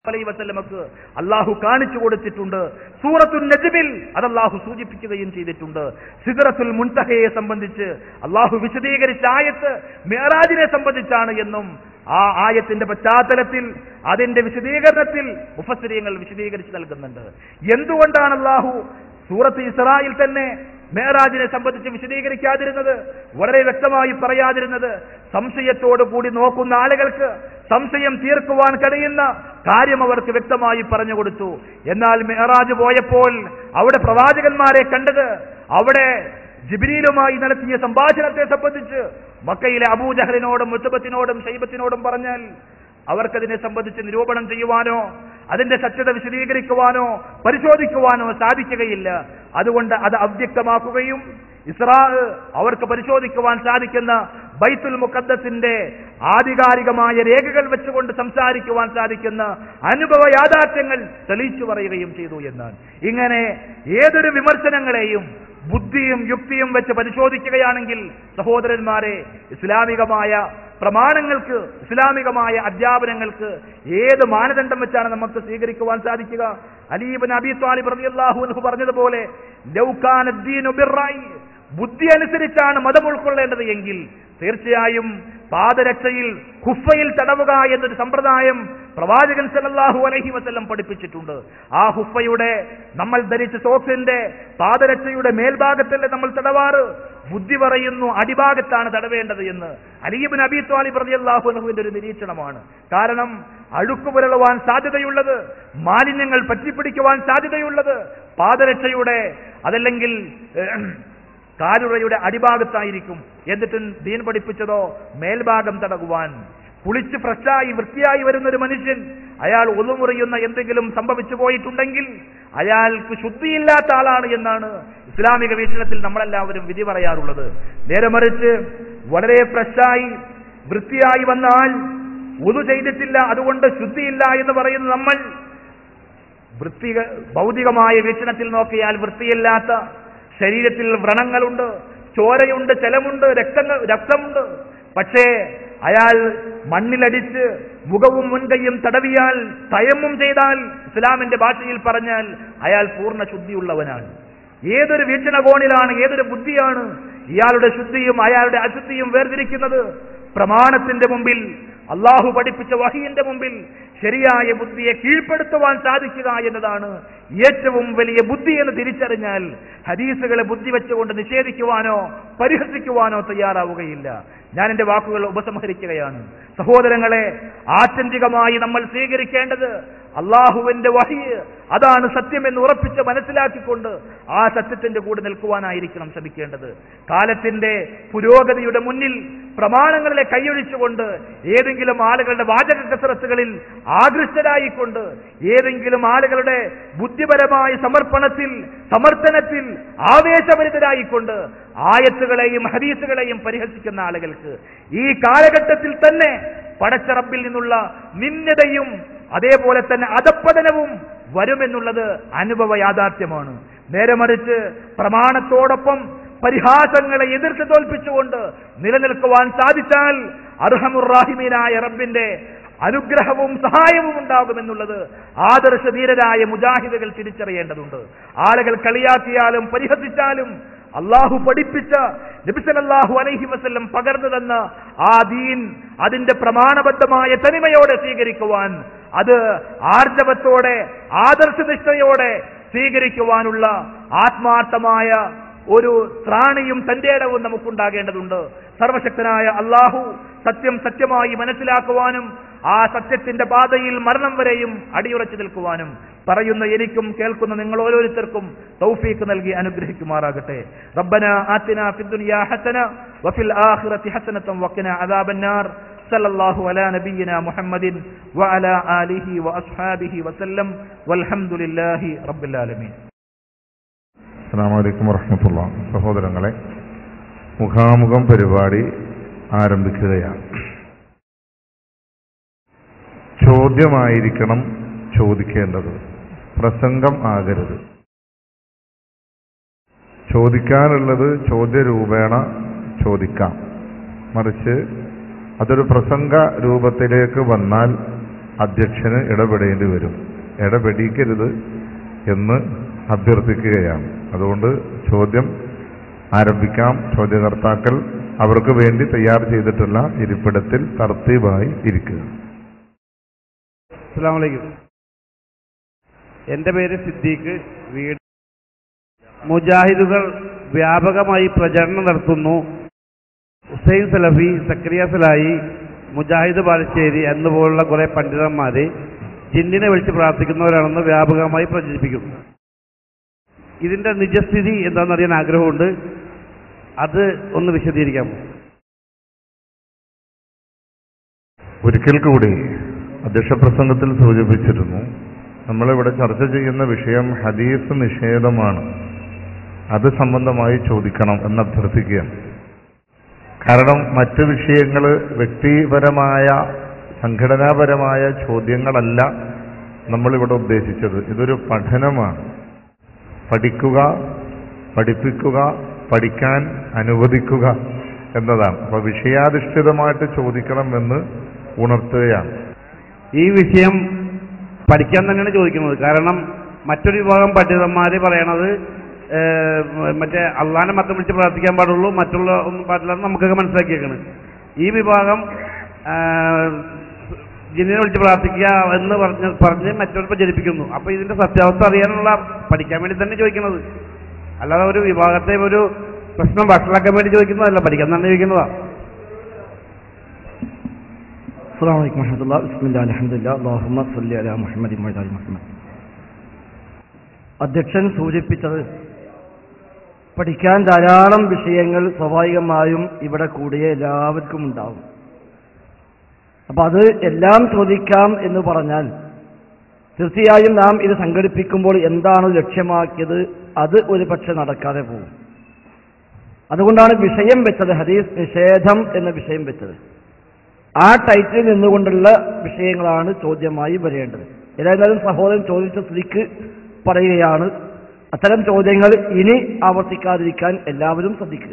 അലൈഹി വസല്ലമക്ക് അള്ളാഹു കാണിച്ചു കൊടുത്തിട്ടുണ്ട് സൂറത്തുൽ നജ്മിൽ അത് അള്ളാഹു സൂചിപ്പിക്കുകയും ചെയ്തിട്ടുണ്ട് സിദറത്തുൽ മുൻതഹയെ സംബന്ധിച്ച് അള്ളാഹു വിശദീകരിച്ച ആയത്ത് മേറാജിനെ സംബന്ധിച്ചാണ് എന്നും ആ ആയത്തിന്റെ പശ്ചാത്തലത്തിൽ അതിന്റെ വിശദീകരണത്തിൽ മുഫസ്സിരിയങ്ങൾ വിശദീകരിച്ച് നൽകുന്നുണ്ട് എന്തുകൊണ്ടാണ് അള്ളാഹു സൂറത്ത് ഇസ്രായിൽ തന്നെ മേറാജിനെ സംബന്ധിച്ച് വിശദീകരിക്കാതിരുന്നത് വളരെ വ്യക്തമായി പറയാതിരുന്നത് സംശയത്തോടു കൂടി നോക്കുന്ന ആളുകൾക്ക് സംശയം തീർക്കുവാൻ കഴിയുന്ന കാര്യം അവർക്ക് വ്യക്തമായി പറഞ്ഞു കൊടുത്തു എന്നാൽ മെഹറാജ് പോയപ്പോൾ അവിടെ പ്രവാചകന്മാരെ കണ്ടത് അവിടെ ജിബിരിയിലുമായി നടത്തിയ സംഭാഷണത്തെ സംബന്ധിച്ച് മക്കയിലെ അബൂജഹലിനോടും മുത്തബത്തിനോടും ഷൈബത്തിനോടും പറഞ്ഞാൽ അവർക്കതിനെ സംബന്ധിച്ച് നിരൂപണം ചെയ്യുവാനോ അതിന്റെ സത്യത വിശദീകരിക്കുവാനോ പരിശോധിക്കുവാനോ സാധിക്കുകയില്ല അതുകൊണ്ട് അത് അവ്യക്തമാക്കുകയും ഇസ്രാ അവർക്ക് പരിശോധിക്കുവാൻ സാധിക്കുന്ന ബൈത്തുൽ മുഖദ്ദസിന്റെ ആധികാരികമായ രേഖകൾ വെച്ചുകൊണ്ട് സംസാരിക്കുവാൻ സാധിക്കുന്ന അനുഭവ യാഥാർത്ഥ്യങ്ങൾ തെളിയിച്ചു പറയുകയും ചെയ്തു എന്നാണ് ഇങ്ങനെ ഏതൊരു വിമർശനങ്ങളെയും ബുദ്ധിയും യുക്തിയും വെച്ച് പരിശോധിക്കുകയാണെങ്കിൽ സഹോദരന്മാരെ ഇസ്ലാമികമായ പ്രമാണങ്ങൾക്ക് ഇസ്ലാമികമായ അധ്യാപനങ്ങൾക്ക് ഏത് മാനദണ്ഡം വെച്ചാണ് നമുക്ക് സ്വീകരിക്കുവാൻ സാധിക്കുക അലീബൻ അബി താലിബ് റളിയല്ലാഹു അൻഹു പറഞ്ഞതുപോലെ ലൗകാന ദീനു ബിർറായി ബുദ്ധി അനുസരിച്ചാണ് മതം ഉൾക്കൊള്ളേണ്ടത് എങ്കിൽ തീർച്ചയായും പാദരക്ഷയിൽ ഹുഫയിൽ തടവുക എന്നൊരു സമ്പ്രദായം പ്രവാചകൻ സല്ലല്ലാഹു അലൈഹി വസല്ലം പഠിപ്പിച്ചിട്ടുണ്ട് ആ ഹുഫയുടെ നമ്മൾ ധരിച്ച സോക്സിന്റെ പാദരക്ഷയുടെ മേൽഭാഗത്തല്ലേ നമ്മൾ തടവാറ് ബുദ്ധി പറയുന്നു അടിഭാഗത്താണ് തടവേണ്ടത് എന്ന് അലീബിൻ അബി ത്വാലിബ് റളിയല്ലാഹു അൻഹുവിന്റെ ഒരു നിരീക്ഷണമാണ് കാരണം അഴുക്ക് പുരളുവാൻ സാധ്യതയുള്ളത് മാലിന്യങ്ങൾ പറ്റിപ്പിടിക്കുവാൻ സാധ്യതയുള്ളത് പാദരക്ഷയുടെ അതല്ലെങ്കിൽ ഏഹ്, കാലുറയുടെ അടിഭാഗത്തായിരിക്കും എന്നിട്ടും ദീൻ പഠിപ്പിച്ചതോ മേൽഭാഗം തടകുവാൻ കുളിച്ച് ഫ്രഷായി വൃത്തിയായി വരുന്ന ഒരു മനുഷ്യൻ അയാൾ ഒതുമുറിയുന്ന എന്തെങ്കിലും സംഭവിച്ചു പോയിട്ടുണ്ടെങ്കിൽ അയാൾക്ക് ശുദ്ധിയില്ലാത്ത ആളാണ് എന്നാണ് ഇസ്ലാമിക വീക്ഷണത്തിൽ നമ്മളെല്ലാവരും വിധി പറയാറുള്ളത് നേരെ മറിച്ച് വളരെ ഫ്രഷായി വൃത്തിയായി വന്ന ആൾ ഒതു ചെയ്തിട്ടില്ല അതുകൊണ്ട് ശുദ്ധിയില്ല എന്ന് പറയുന്ന നമ്മൾ വൃത്തി ഭൗതികമായ വീക്ഷണത്തിൽ നോക്കിയാൽ വൃത്തിയില്ലാത്ത ശരീരത്തിൽ വ്രണങ്ങളുണ്ട് ചോരയുണ്ട് ജലമുണ്ട് രക്തങ്ങൾ രക്തമുണ്ട് പക്ഷേ അയാൾ മണ്ണിലടിച്ച് മുഖവും മുൻകൈയും തടവിയാൽ തയമ്മും ചെയ്താൽ ഇസ്ലാമിന്റെ ഭാഷയിൽ പറഞ്ഞാൽ അയാൾ പൂർണ്ണ ശുദ്ധിയുള്ളവനാണ് ഏതൊരു വീക്ഷണകോണിലാണ് ഏതൊരു ബുദ്ധിയാണ് ഇയാളുടെ ശുദ്ധിയും അയാളുടെ അശുദ്ധിയും വേർതിരിക്കുന്നത് പ്രമാണത്തിന്റെ മുമ്പിൽ അള്ളാഹു പഠിപ്പിച്ച വഹിന്റെ മുമ്പിൽ ശരിയായ ബുദ്ധിയെ കീഴ്പ്പെടുത്തുവാൻ സാധിക്കുക എന്നതാണ് ഏറ്റവും വലിയ ബുദ്ധി എന്ന് തിരിച്ചറിഞ്ഞാൽ ഹദീസുകളെ ബുദ്ധി വെച്ചുകൊണ്ട് നിഷേധിക്കുവാനോ പരിഹസിക്കുവാനോ തയ്യാറാവുകയില്ല ഞാൻ എന്റെ വാക്കുകൾ ഉപസംഹരിക്കുകയാണ് സഹോദരങ്ങളെ ആത്യന്തികമായി നമ്മൾ സ്വീകരിക്കേണ്ടത് അള്ളാഹുവിന്റെ വഹി അതാണ് സത്യമെന്ന് ഉറപ്പിച്ച് മനസ്സിലാക്കിക്കൊണ്ട് ആ സത്യത്തിന്റെ കൂടെ നിൽക്കുവാനായിരിക്കണം ശ്രമിക്കേണ്ടത് കാലത്തിന്റെ പുരോഗതിയുടെ മുന്നിൽ പ്രമാണങ്ങളിലെ കൈയൊഴിച്ചുകൊണ്ട് ഏതെങ്കിലും ആളുകളുടെ വാചക കസരത്തുകളിൽ ആകൃഷ്ടരായിക്കൊണ്ട് ഏതെങ്കിലും ആളുകളുടെ ബുദ്ധിപരമായ സമർപ്പണത്തിൽ സമർത്ഥനത്തിൽ ആവേശഭരിതരായിക്കൊണ്ട് ആയത്തുകളെയും ഹദീസുകളെയും പരിഹസിക്കുന്ന ആളുകൾക്ക് ഈ കാലഘട്ടത്തിൽ തന്നെ പടച്ചറപ്പിൽ നിന്നുള്ള നിന്ദതയും അതേപോലെ തന്നെ അധപ്പതനവും വരുമെന്നുള്ളത് അനുഭവ യാഥാർത്ഥ്യമാണ് നേരെ മറിച്ച് പ്രമാണത്തോടൊപ്പം പരിഹാസങ്ങളെ എതിർത്ത് തോൽപ്പിച്ചുകൊണ്ട് നിലനിൽക്കുവാൻ സാധിച്ചാൽ അർഹമുറാഹിമീനായ റബ്ബിന്റെ അനുഗ്രഹവും സഹായവും ഉണ്ടാകുമെന്നുള്ളത് ആദർശധീരരായ മുജാഹിദുകൾ തിരിച്ചറിയേണ്ടതുണ്ട് ആളുകൾ കളിയാക്കിയാലും പരിഹസിച്ചാലും അള്ളാഹു പഠിപ്പിച്ച നബിസലല്ലാഹു അലൈഹി വസല്ലം പകർന്നു തന്ന ആ ദീൻ അതിന്റെ പ്രമാണബദ്ധമായ തനിമയോടെ സ്വീകരിക്കുവാൻ അത് ആർജവത്തോടെ ആദർശനിഷ്ഠയോടെ സ്വീകരിക്കുവാനുള്ള ആത്മാർത്ഥമായ ഒരു ത്രാണിയും തന്റെ ഇടവും നമുക്കുണ്ടാകേണ്ടതുണ്ട് സർവശക്തനായ അള്ളാഹു സത്യം സത്യമായി മനസ്സിലാക്കുവാനും ആ സത്യത്തിന്റെ പാതയിൽ മരണം വരെയും അടിയുറച്ചു നിൽക്കുവാനും പറയുന്ന എനിക്കും കേൾക്കുന്ന നിങ്ങൾ ഓരോരുത്തർക്കും തൗഫീക്ക് നൽകി അനുഗ്രഹിക്കുമാറാകട്ടെ റബ്ബന ആത്തിന ഫിദ്ദുനിയ ഹസന വഫിൽ ആഖിറതി ഹസനതൻ വഖിന അദാബന്നാർ സല്ലല്ലാഹു അലാ നബിയിന മുഹമ്മദിൻ വഅലാ ആലിഹി വഅസ്ഹാബിഹി വസല്ലം വൽഹംദുലില്ലാഹി റബ്ബിൽ ആലമീൻ അസ്സാം വലൈക്കും വറഹമത്തുള്ള സഹോദരങ്ങളെ മുഖാമുഖം പരിപാടി ആരംഭിക്കുകയാണ് ചോദ്യമായിരിക്കണം ചോദിക്കേണ്ടത് പ്രസംഗം ആകരുത് ചോദിക്കാനുള്ളത് ചോദ്യരൂപേണ ചോദിക്കാം മറിച്ച് അതൊരു പ്രസംഗ രൂപത്തിലേക്ക് വന്നാൽ അധ്യക്ഷന് ഇടപെടേണ്ടി വരും ഇടപെടിക്കരുത് എന്ന് അഭ്യർത്ഥിക്കുകയാണ് അതുകൊണ്ട് ചോദ്യം ആരംഭിക്കാം ചോദ്യകർത്താക്കൾ അവർക്ക് വേണ്ടി തയ്യാർ ചെയ്തിട്ടുള്ള ഇരിപ്പിടത്തിൽ തർത്തീബായി ഇരിക്കുക അസ്സലാമലൈക്കും എൻ്റെ പേര് സിദ്ദീഖ് വീട് മുജാഹിദുകൾ വ്യാപകമായി പ്രചരണം നടത്തുന്നു ഹുസൈൻ സലഫി സക്രിയ സലായി മുജാഹിദ് ബാലശ്ശേരി എന്നുപോലുള്ള കുറെ പണ്ഡിതന്മാര് ജിന്നിനെ വിളിച്ച് പ്രാർത്ഥിക്കുന്നവരാണെന്ന് വ്യാപകമായി പ്രചരിപ്പിക്കുന്നു ഇതിന്റെ നിജസ്ഥിതി എന്താണെന്നറിയാൻ ആഗ്രഹമുണ്ട് അത് ഒന്ന് വിശദീകരിക്കാമോ ഒരിക്കൽ കൂടി അധ്യക്ഷ പ്രസംഗത്തിൽ സൂചിപ്പിച്ചിരുന്നു നമ്മളിവിടെ ചർച്ച ചെയ്യുന്ന വിഷയം ഹദീസ് നിഷേധമാണ് അത് സംബന്ധമായി ചോദിക്കണം എന്ന് അഭ്യർത്ഥിക്കുകയാണ് കാരണം മറ്റ് വിഷയങ്ങൾ വ്യക്തിപരമായ സംഘടനാപരമായ ചോദ്യങ്ങളല്ല നമ്മളിവിടെ ഉദ്ദേശിച്ചത് ഇതൊരു പഠനമാണ് പഠിക്കുക പഠിപ്പിക്കുക പഠിക്കാൻ അനുവദിക്കുക എന്നതാണ് അപ്പൊ വിഷയാധിഷ്ഠിതമായിട്ട് ചോദിക്കണം എന്ന് ഉണർത്തുകയാണ് ഈ വിഷയം പഠിക്കാൻ തന്നെയാണ് ചോദിക്കുന്നത് കാരണം മറ്റൊരു വിഭാഗം പണ്ഡിതന്മാര് പറയണത് ഏഹ്, മറ്റേ അള്ളാനെ മാത്രം വിളിച്ച് പ്രാർത്ഥിക്കാൻ പാടുള്ളൂ മറ്റുള്ള ഒന്നും പാടില്ല എന്ന് നമുക്കൊക്കെ മനസ്സിലാക്കിയേക്കാണ് ഈ വിഭാഗം ആഹ്, ജിന്നിനെ വിളിച്ച് പ്രാർത്ഥിക്കുക എന്ന് പറഞ്ഞ് പറഞ്ഞ് മറ്റൊരു പ്രചരിപ്പിക്കുന്നു അപ്പൊ ഇതിന്റെ സത്യാവസ്ഥ അറിയാനുള്ള പഠിക്കാൻ വേണ്ടി തന്നെ ചോദിക്കുന്നത് അല്ലാതെ ഒരു വിഭാഗത്തെ ഒരു പ്രശ്നം വഷളാക്കാൻ വേണ്ടി ചോദിക്കുന്നതല്ല പഠിക്കാൻ തന്നെ ചോദിക്കുന്നതാ السلام عليكم ورحمة الله بسم الله الحمد لله اللهم صل على محمد وعلى آل محمد അധ്യക്ഷൻ സൂചിപ്പിച്ചത് പഠിക്കാൻ ധാരാളം വിഷയങ്ങൾ സ്വാഭാവികമായും ഇവിടെ കൂടിയ എല്ലാവർക്കും ഉണ്ടാവും അപ്പൊ അത് എല്ലാം ചോദിക്കാം എന്ന് പറഞ്ഞാൽ തീർച്ചയായും നാം ഇത് സംഘടിപ്പിക്കുമ്പോൾ എന്താണ് ലക്ഷ്യമാക്കിയത് അത് ഒരു പക്ഷെ നടക്കാതെ പോകും അതുകൊണ്ടാണ് വിഷയം വെച്ചത് ഹദീസ് നിഷേധം എന്ന വിഷയം വെച്ചത് ആ ടൈറ്റിൽ നിന്നുകൊണ്ടുള്ള വിഷയങ്ങളാണ് ചോദ്യമായി വരേണ്ടത് ഏതായാലും സഹോദരൻ ചോദിച്ച സ്ഥിതിക്ക് പറയുകയാണ് അത്തരം ചോദ്യങ്ങൾ ഇനി ആവർത്തിക്കാതിരിക്കാൻ എല്ലാവരും ശ്രദ്ധിക്കുക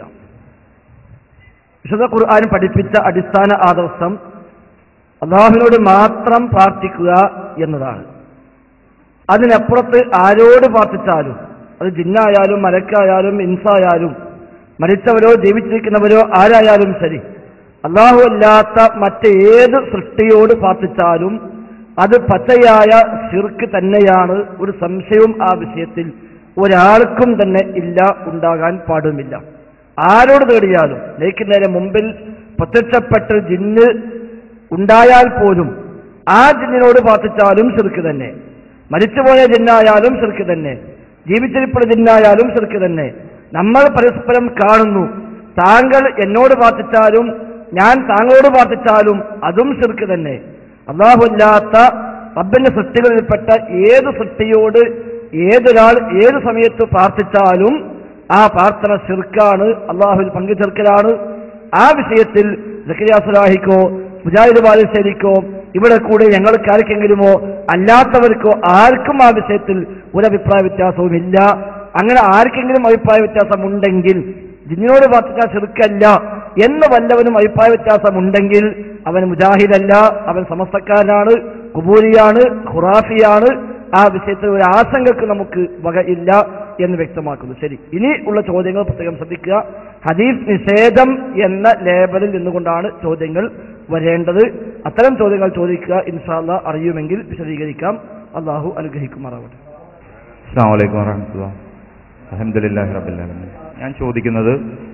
വിശുദ്ധ ഖുർആൻ പഠിപ്പിച്ച അടിസ്ഥാന ആദർശം അള്ളാഹുവിനോട് മാത്രം പ്രാർത്ഥിക്കുക എന്നതാണ് അതിനപ്പുറത്ത് ആരോട് പ്രാർത്ഥിച്ചാലും അത് ജിന്നായാലും മലക്കായാലും ഇൻസായാലും മരിച്ചവരോ ജീവിച്ചിരിക്കുന്നവരോ ആരായാലും ശരി അള്ളാഹു അല്ലാത്ത മറ്റേത് സൃഷ്ടിയോട് പ്രാർത്ഥിച്ചാലും അത് പച്ചയായ ശിർക്ക് തന്നെയാണ് ഒരു സംശയവും ആ വിഷയത്തിൽ ഒരാൾക്കും തന്നെ ഇല്ല ഉണ്ടാകാൻ പാടുമില്ല ആരോട് തേടിയാലും ലേക്ക് നേരെ മുമ്പിൽ പ്രത്യക്ഷപ്പെട്ട ജിന്ന് ഉണ്ടായാൽ പോലും ആ ജിന്നിനോട് പ്രാർത്ഥിച്ചാലും ശിർക്ക് തന്നെ മരിച്ചുപോയ ജിന്നായാലും ശിർക്ക് തന്നെ ജീവിച്ചിരിപ്പുള്ള ജിന്നായാലും ശിർക്ക് തന്നെ നമ്മൾ പരസ്പരം കാണുന്നു താങ്കൾ എന്നോട് പ്രാർത്ഥിച്ചാലും ഞാൻ താങ്കളോട് പ്രാർത്ഥിച്ചാലും അതും ശിർക്ക് തന്നെ അള്ളാഹുല്ലാത്ത റബ്ബിന്റെ സൃഷ്ടികളിൽപ്പെട്ട ഏത് സൃഷ്ടിയോട് ഏതൊരാൾ ഏത് സമയത്ത് പ്രാർത്ഥിച്ചാലും ആ പ്രാർത്ഥന ശിർക്കാണ് അള്ളാഹുവിൽ പങ്കു ചേർക്കലാണ് ആ വിഷയത്തിൽ സലാഹിക്കോ മുജാഹിദ് ബാലുശ്ശേരിക്കോ ഇവിടെ കൂടെ ഞങ്ങൾക്ക് ആർക്കെങ്കിലുമോ അല്ലാത്തവർക്കോ ആർക്കും ആ വിഷയത്തിൽ ഒരു അഭിപ്രായ വ്യത്യാസവുമില്ല അങ്ങനെ ആർക്കെങ്കിലും അഭിപ്രായ വ്യത്യാസമുണ്ടെങ്കിൽ ജിന്നിനോട് പ്രാർത്ഥിക്കാൻ ചെറുക്കല്ല എന്ന് വല്ലവനും അഭിപ്രായ വ്യത്യാസമുണ്ടെങ്കിൽ അവൻ മുജാഹിദല്ല അവൻ സമസ്തക്കാരനാണ് കുബൂരിയാണ് ഖുറാഫിയാണ് ആ വിഷയത്തിൽ ഒരു ആശങ്കക്ക് നമുക്ക് വകയില്ല എന്ന് വ്യക്തമാക്കുന്നു ശരി ഇനി ഉള്ള ചോദ്യങ്ങൾ പ്രത്യേകം ശ്രദ്ധിക്കുക ഹദീസ് നിഷേധം എന്ന ലേബലിൽ നിന്നുകൊണ്ടാണ് ചോദ്യങ്ങൾ വരേണ്ടത് അത്തരം ചോദ്യങ്ങൾ ചോദിക്കുക ഇൻഷാല്ല അറിയുമെങ്കിൽ വിശദീകരിക്കാം അള്ളാഹു അനുഗ്രഹിക്കുമാറാവട്ടെ അസ്സാം വലൈക്കും വറഹമത്തുള്ള അലഹമുല്ലാഹി റബുല്ലാലമി ഞാൻ ചോദിക്കുന്നത്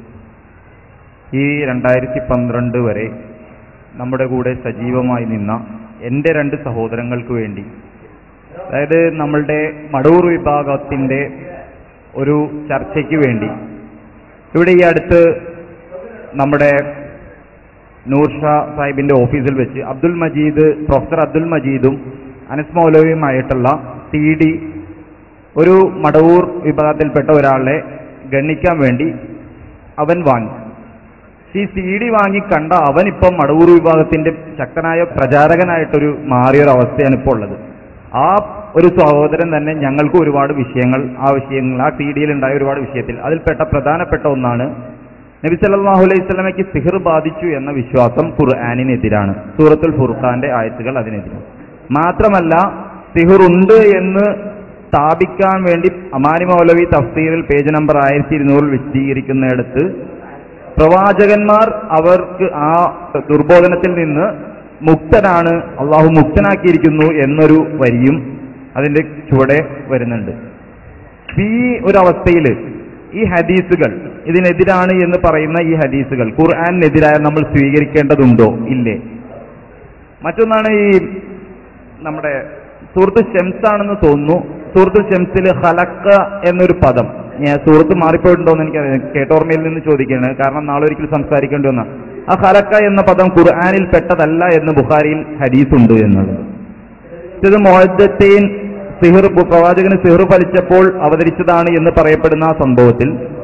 ഈ രണ്ടായിരത്തി പന്ത്രണ്ട് വരെ നമ്മുടെ കൂടെ സജീവമായി നിന്ന എൻ്റെ രണ്ട് സഹോദരങ്ങൾക്ക് വേണ്ടി അതായത് നമ്മളുടെ മടൂർ വിഭാഗത്തിൻ്റെ ഒരു ചർച്ചയ്ക്ക് വേണ്ടി ഇവിടെ ഈ അടുത്ത് നമ്മുടെ നൂർ ഷാ സാഹിബിന്റെ ഓഫീസിൽ വെച്ച് അബ്ദുൽ മജീദ് പ്രൊഫസർ അബ്ദുൽ മജീദും അനസ് മൗലവിയുമായിട്ടുള്ള ടി ഡി ഒരു മടവൂർ വിഭാഗത്തിൽപ്പെട്ട ഒരാളെ ഗണ്ണിക്കാൻ വേണ്ടി അവൻ വാങ്ങി ഈ സി ഡി വാങ്ങി കണ്ട അവൻ ഇപ്പം മടവൂർ വിഭാഗത്തിന്റെ ശക്തനായ പ്രചാരകനായിട്ടൊരു മാറിയൊരു അവസ്ഥയാണ് ഇപ്പോൾ ഉള്ളത് ആ ഒരു സഹോദരൻ തന്നെ ഞങ്ങൾക്ക് ഒരുപാട് വിഷയങ്ങൾ ആ വിഷയങ്ങൾ ആ ടി ഡിയിൽ ഉണ്ടായ ഒരുപാട് വിഷയത്തിൽ അതിൽപ്പെട്ട പ്രധാനപ്പെട്ട ഒന്നാണ് നബി സല്ലല്ലാഹു അലൈഹി സ്വലമയ്ക്ക് സിഹിർ ബാധിച്ചു എന്ന വിശ്വാസം ഖുർആാനിനെതിരാണ് സൂറത്തുൽ ഫുർഖാന്റെ ആയത്തുകൾ അതിനെതിരാണ് മാത്രമല്ല സിഹുറുണ്ട് എന്ന് സ്ഥാപിക്കാൻ വേണ്ടി അമാനി മൗലവി തഫ്സീറിൽ പേജ് നമ്പർ ആയിരത്തി ഇരുന്നൂറിൽ വിശദീകരിക്കുന്നിടത്ത് പ്രവാചകന്മാർ അവർക്ക് ആ ദുർബോധനത്തിൽ നിന്ന് മുക്തനാണ് അള്ളാഹു മുക്തനാക്കിയിരിക്കുന്നു എന്നൊരു വരിയും അതിന്റെ ചുവടെ വരുന്നുണ്ട് ഈ ഒരു അവസ്ഥയിൽ ഈ ഹദീസുകൾ ഇതിനെതിരാണ് എന്ന് പറയുന്ന ഈ ഹദീസുകൾ ഖുർആാനെതിരായ നമ്മൾ സ്വീകരിക്കേണ്ടതുണ്ടോ ഇല്ലേ മറ്റൊന്നാണ് ഈ നമ്മുടെ സൂറത്ത് ഷെംസ് ആണെന്ന് തോന്നുന്നു സൂറത്ത് ഷെംസിൽ ഹലക്ക എന്നൊരു പദം ഞാൻ സൂറത്ത് മാറിപ്പോയിട്ടുണ്ടോ എന്ന് എനിക്ക് കേട്ടോർമ്മയിൽ നിന്ന് ചോദിക്കുകയാണ് കാരണം നാളെ ഒരിക്കൽ സംസാരിക്കേണ്ടി വന്ന ആ ഹലക്ക എന്ന പദം ഖുർആാനിൽ പെട്ടതല്ല എന്ന് ബുഖാരിയിൽ ഹദീസ് ഉണ്ട് എന്നുള്ളത് ഇത് മോഹദ്ദീൻ സിഹിർ പ്രവാചകന് സിഹിർ ഫലിച്ചപ്പോൾ അവതരിച്ചതാണ് എന്ന് പറയപ്പെടുന്ന ആ സംഭവത്തിൽ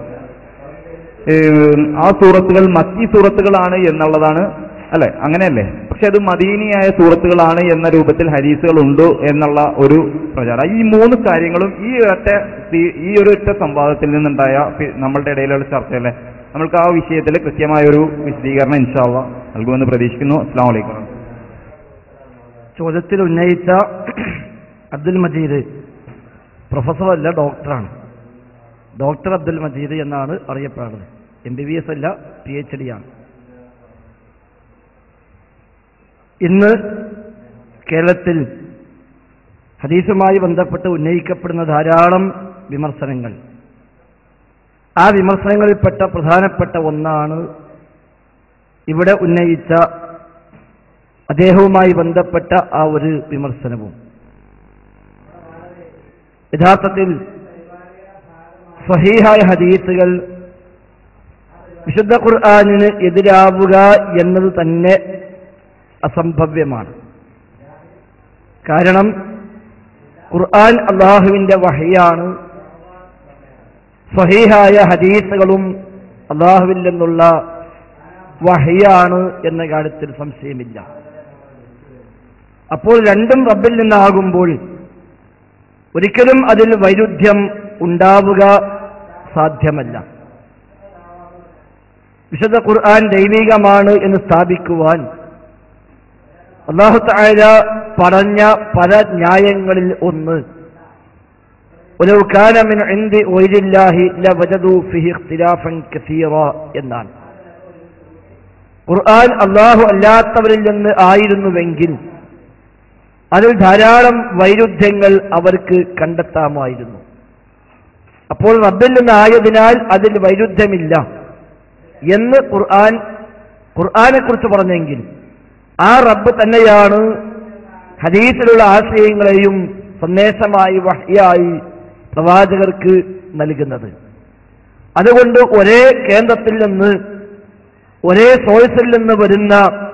ഏഹ്, ആ സൂറത്തുകൾ മക്കി സൂറത്തുകളാണ് എന്നുള്ളതാണ് അല്ലെ അങ്ങനെയല്ലേ പക്ഷെ അത് മദീനിയായ സൂറത്തുകളാണ് എന്ന രൂപത്തിൽ ഹരീസുകൾ ഉണ്ട് എന്നുള്ള ഒരു പ്രചാരം ഈ മൂന്ന് കാര്യങ്ങളും ഈ ഒറ്റ ഈ ഒരു ഒറ്റ സംവാദത്തിൽ നിന്നുണ്ടായ പി- നമ്മളുടെ ഇടയിലുള്ള ചർച്ചയല്ലേ നമ്മൾക്ക് ആ വിഷയത്തിൽ കൃത്യമായ ഒരു വിശദീകരണം ഇൻഷാള്ള നൽകുമെന്ന് പ്രതീക്ഷിക്കുന്നു അസ്സാം വലൈക്കും ചോദ്യത്തിൽ ഉന്നയിച്ച അബ്ദുൽ മജീദ് പ്രൊഫസറല്ല ഡോക്ടറാണ് ഡോക്ടർ അബ്ദുൽ മജീദ് എന്നാണ് അറിയപ്പെടുന്നത് എം ബി ബി എസ് അല്ല പി എച്ച് ഡി ആണ് ഇന്ന് കേരളത്തിൽ ഹദീസുമായി ബന്ധപ്പെട്ട് ഉന്നയിക്കപ്പെടുന്ന ധാരാളം വിമർശനങ്ങൾ ആ വിമർശനങ്ങളിൽപ്പെട്ട പ്രധാനപ്പെട്ട ഒന്നാണ് ഇവിടെ ഉന്നയിച്ച അദ്ദേഹവുമായി ബന്ധപ്പെട്ട ആ ഒരു വിമർശനവും യഥാർത്ഥത്തിൽ സഹീഹായ ഹദീസുകൾ വിശുദ്ധ ഖുർആാനിന് എതിരാവുക എന്നത് തന്നെ അസംഭവ്യമാണ് കാരണം ഖുർആൻ അള്ളാഹുവിന്റെ വഹയാണ് സഹീഹായ ഹദീസുകളും അള്ളാഹുവിൽ നിന്നുള്ള വഹയാണ് എന്ന കാര്യത്തിൽ സംശയമില്ല അപ്പോൾ രണ്ടും റബ്ബിൽ നിന്നാകുമ്പോൾ ഒരിക്കലും അതിൽ വൈരുദ്ധ്യം ഉണ്ടാവുക സാധ്യമല്ല വിശുദ്ധ ഖുർആൻ ദൈവികമാണ് എന്ന് സ്ഥാപിക്കുവാൻ അള്ളാഹു താര പറഞ്ഞ പല ന്യായങ്ങളിൽ ഒന്ന് ولو كان من عند غير الله لوجدوا فيه اختلافا كثيرا എന്നാണ് ഖുർആൻ അള്ളാഹു അല്ലാത്തവരിൽ നിന്ന് ആയിരുന്നുവെങ്കിൽ അതിൽ ധാരാളം വൈരുദ്ധ്യങ്ങൾ അവർക്ക് കണ്ടെത്താമായിരുന്നു അപ്പോൾ റബ്ബിൽ നിന്നായതിനാൽ അതിൽ വൈരുദ്ധ്യമില്ല എന്ന് ഖുർആൻ ഖുർആനെ കുറിച്ച് പറഞ്ഞെങ്കിൽ ആ റബ്ബ് തന്നെയാണ് ഹദീസിലുള്ള ആശയങ്ങളെയും സന്ദേശമായി വഹ്യായി പ്രവാചകർക്ക് നൽകുന്നത് അതുകൊണ്ട് ഒരേ കേന്ദ്രത്തിൽ നിന്ന് ഒരേ സോഴ്സിൽ നിന്ന് വരുന്ന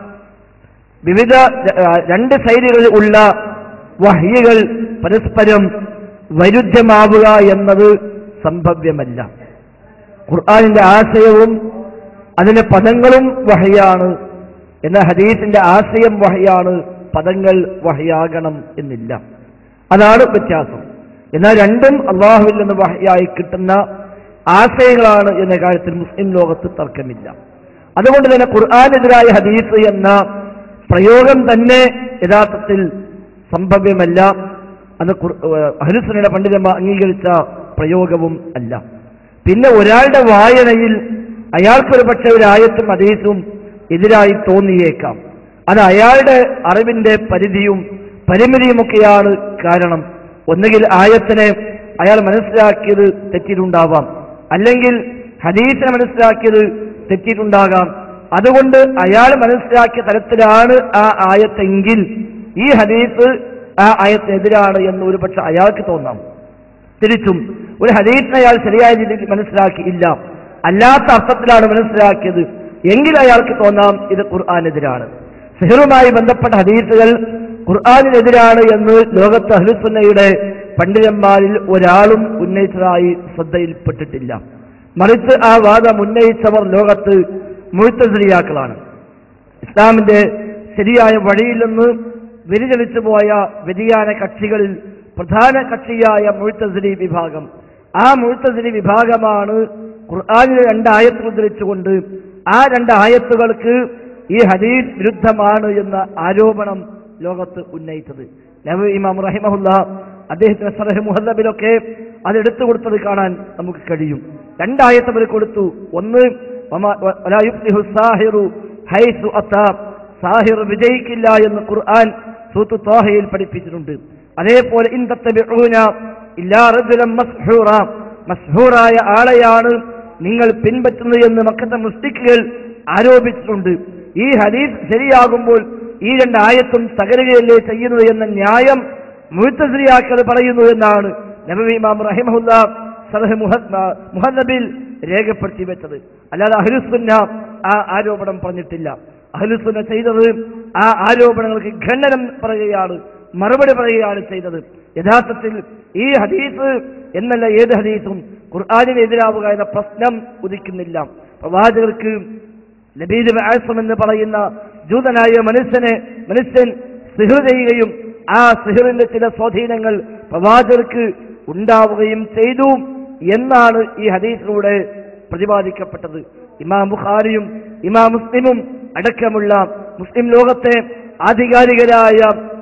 വിവിധ ആ, രണ്ട് ശൈലികളിൽ ഉള്ള വഹ്യകൾ പരസ്പരം വൈരുദ്ധ്യമാവുക എന്നത് സംഭവ്യമല്ല ഖുർആാനിന്റെ ആശയവും അതിന്റെ പദങ്ങളും വഹയാണ് എന്ന ഹദീസിന്റെ ആശയം വഹയാണ് പദങ്ങൾ വഹയാകണം എന്നില്ല അതാണ് വ്യത്യാസം എന്നാൽ രണ്ടും അള്ളാഹുവിൽ നിന്ന് വഹയായി കിട്ടുന്ന ആശയങ്ങളാണ് എന്ന കാര്യത്തിൽ മുസ്ലിം ലോകത്ത് തർക്കമില്ല അതുകൊണ്ട് തന്നെ ഖുർആാനെതിരായ ഹദീസ് എന്ന പ്രയോഗം തന്നെ യഥാർത്ഥത്തിൽ സംഭവ്യമല്ല അത് ഹരിസനയുടെ പണ്ഡിതന്മാർ അംഗീകരിച്ച പ്രയോഗവും അല്ല പിന്നെ ഒരാളുടെ വായനയിൽ അയാൾക്കൊരു പക്ഷേ ഒരു ആയത്തും ഹദീസും എതിരായി തോന്നിയേക്കാം അത് അയാളുടെ അറിവിന്റെ പരിധിയും പരിമിതിയുമൊക്കെയാണ് കാരണം ഒന്നുകിൽ ആയത്തിനെ അയാൾ മനസ്സിലാക്കിയത് തെറ്റിയിട്ടുണ്ടാവാം അല്ലെങ്കിൽ ഹദീസിനെ മനസ്സിലാക്കിയത് തെറ്റിയിട്ടുണ്ടാകാം അതുകൊണ്ട് അയാൾ മനസ്സിലാക്കിയ തരത്തിലാണ് ആ ആയത്തെങ്കിൽ ഈ ഹദീസ് ആ ആയത്തിനെതിരാണ് എന്ന് ഒരു പക്ഷെ അയാൾക്ക് തോന്നാം തിരിച്ചും ഒരു ഹദീസിനെ അയാൾ ശരിയായ രീതിയിൽ മനസ്സിലാക്കിയില്ല അല്ലാത്ത അർത്ഥത്തിലാണ് മനസ്സിലാക്കിയത് എങ്കിൽ അയാൾക്ക് തോന്നാം ഇത് ഖുർആാനെതിരാണ് സെഹറുമായി ബന്ധപ്പെട്ട ഹദീസുകൾ ഖുർആാനിനെതിരാണ് എന്ന് ലോകത്ത് അഹ്ലുസുന്നയുടെ പണ്ഡിതന്മാരിൽ ഒരാളും ഉന്നയിച്ചതായി ശ്രദ്ധയിൽപ്പെട്ടിട്ടില്ല മറിച്ച് ആ വാദം ഉന്നയിച്ചവർ ലോകത്ത് മുഴുത്തസിരിയാക്കളാണ് ഇസ്ലാമിന്റെ ശരിയായ വഴിയിൽ നിന്ന് വ്യതിചലിച്ചു പോയ വ്യതിയാന കക്ഷികളിൽ പ്രധാന കക്ഷിയായ മുഴുത്തസിരി വിഭാഗം ആ മുഴുത്തസിരി വിഭാഗമാണ് ഖുർആാനിലെ രണ്ട് ആയത്തുകൾ ഉദ്ധരിച്ചുകൊണ്ട് ആ രണ്ട് ആയത്തുകൾക്ക് ഈ ഹദീസ് വിരുദ്ധമാണ് എന്ന ആരോപണം ലോകത്ത് ഉന്നയിച്ചത് നബി ഇമാം റഹിമഹുല്ല അദ്ദേഹത്തിന്റെ സലഹ് മുഹല്ലബിലൊക്കെ അത് എടുത്തു കൊടുത്തത് കാണാൻ നമുക്ക് കഴിയും രണ്ടായത്ത് അവർ കൊടുത്തു ഒന്ന് വമാ- വ- വലാ യുഫ്ലിഹു സാഹിറു ഹൈസു അത്താ. സാഹിർ വിജയിക്കില്ല എന്ന് ഖുർആൻ സൂത്ത് തോഹയിൽ പഠിപ്പിച്ചിട്ടുണ്ട് അതേപോലെ ഇന്തത്തബിഊന ഇല്ലാ റജുലൻ മസ്ഹൂറ മസ്ഹൂറായ ആളെയാണ് നിങ്ങൾ പിൻപറ്റുന്നത് എന്ന് മക്കത്തെ മുസ്ലിക്കുകൾ ആരോപിച്ചിട്ടുണ്ട് ഈ ഹദീസ് ശരിയാകുമ്പോൾ ഈ രണ്ട് ആയത്തും തകരുകയല്ലേ ചെയ്യുന്നത് എന്ന ന്യായം മുഴുത്തശ്രീയാക്കൾ പറയുന്നു എന്നാണ് നബി ഇമാം റഹിമഹുല്ല സലഹ് മുഹന്നബിൽ രേഖപ്പെടുത്തി വെച്ചത് അല്ലാതെ അഹ്ലുസുന്ന ആ ആരോപണം പറഞ്ഞിട്ടില്ല അഹ്ലുസുന്ന ചെയ്തത് ആ ആരോപണങ്ങൾക്ക് ഖണ്ഡനം പറയുകയാണ് മറുപടി പറയുകയാണ് ചെയ്തത് യഥാർത്ഥത്തിൽ ഈ ഹദീസ് എന്നല്ല ഏത് ഹദീസും ഖുർആാനിന് എതിരാവുക എന്ന പ്രശ്നം ഉദിക്കുന്നില്ല പ്രവാചകർക്ക് നബീദ് ആസം എന്ന് പറയുന്ന ജൂതനായ മനുഷ്യനെ മനുഷ്യൻ സിഹർ ചെയ്യുകയും ആ സിഹറിന്റെ ചില സ്വാധീനങ്ങൾ പ്രവാചകർക്ക് ഉണ്ടാവുകയും ചെയ്തു എന്നാണ് ഈ ഹദീസിലൂടെ പ്രതിപാദിക്കപ്പെട്ടത് ഇമാം ബുഖാരിയും ഇമാം മുസ്ലിമും അടക്കമുള്ള മുസ്ലിം ലോകത്തെ ആധികാരികരായ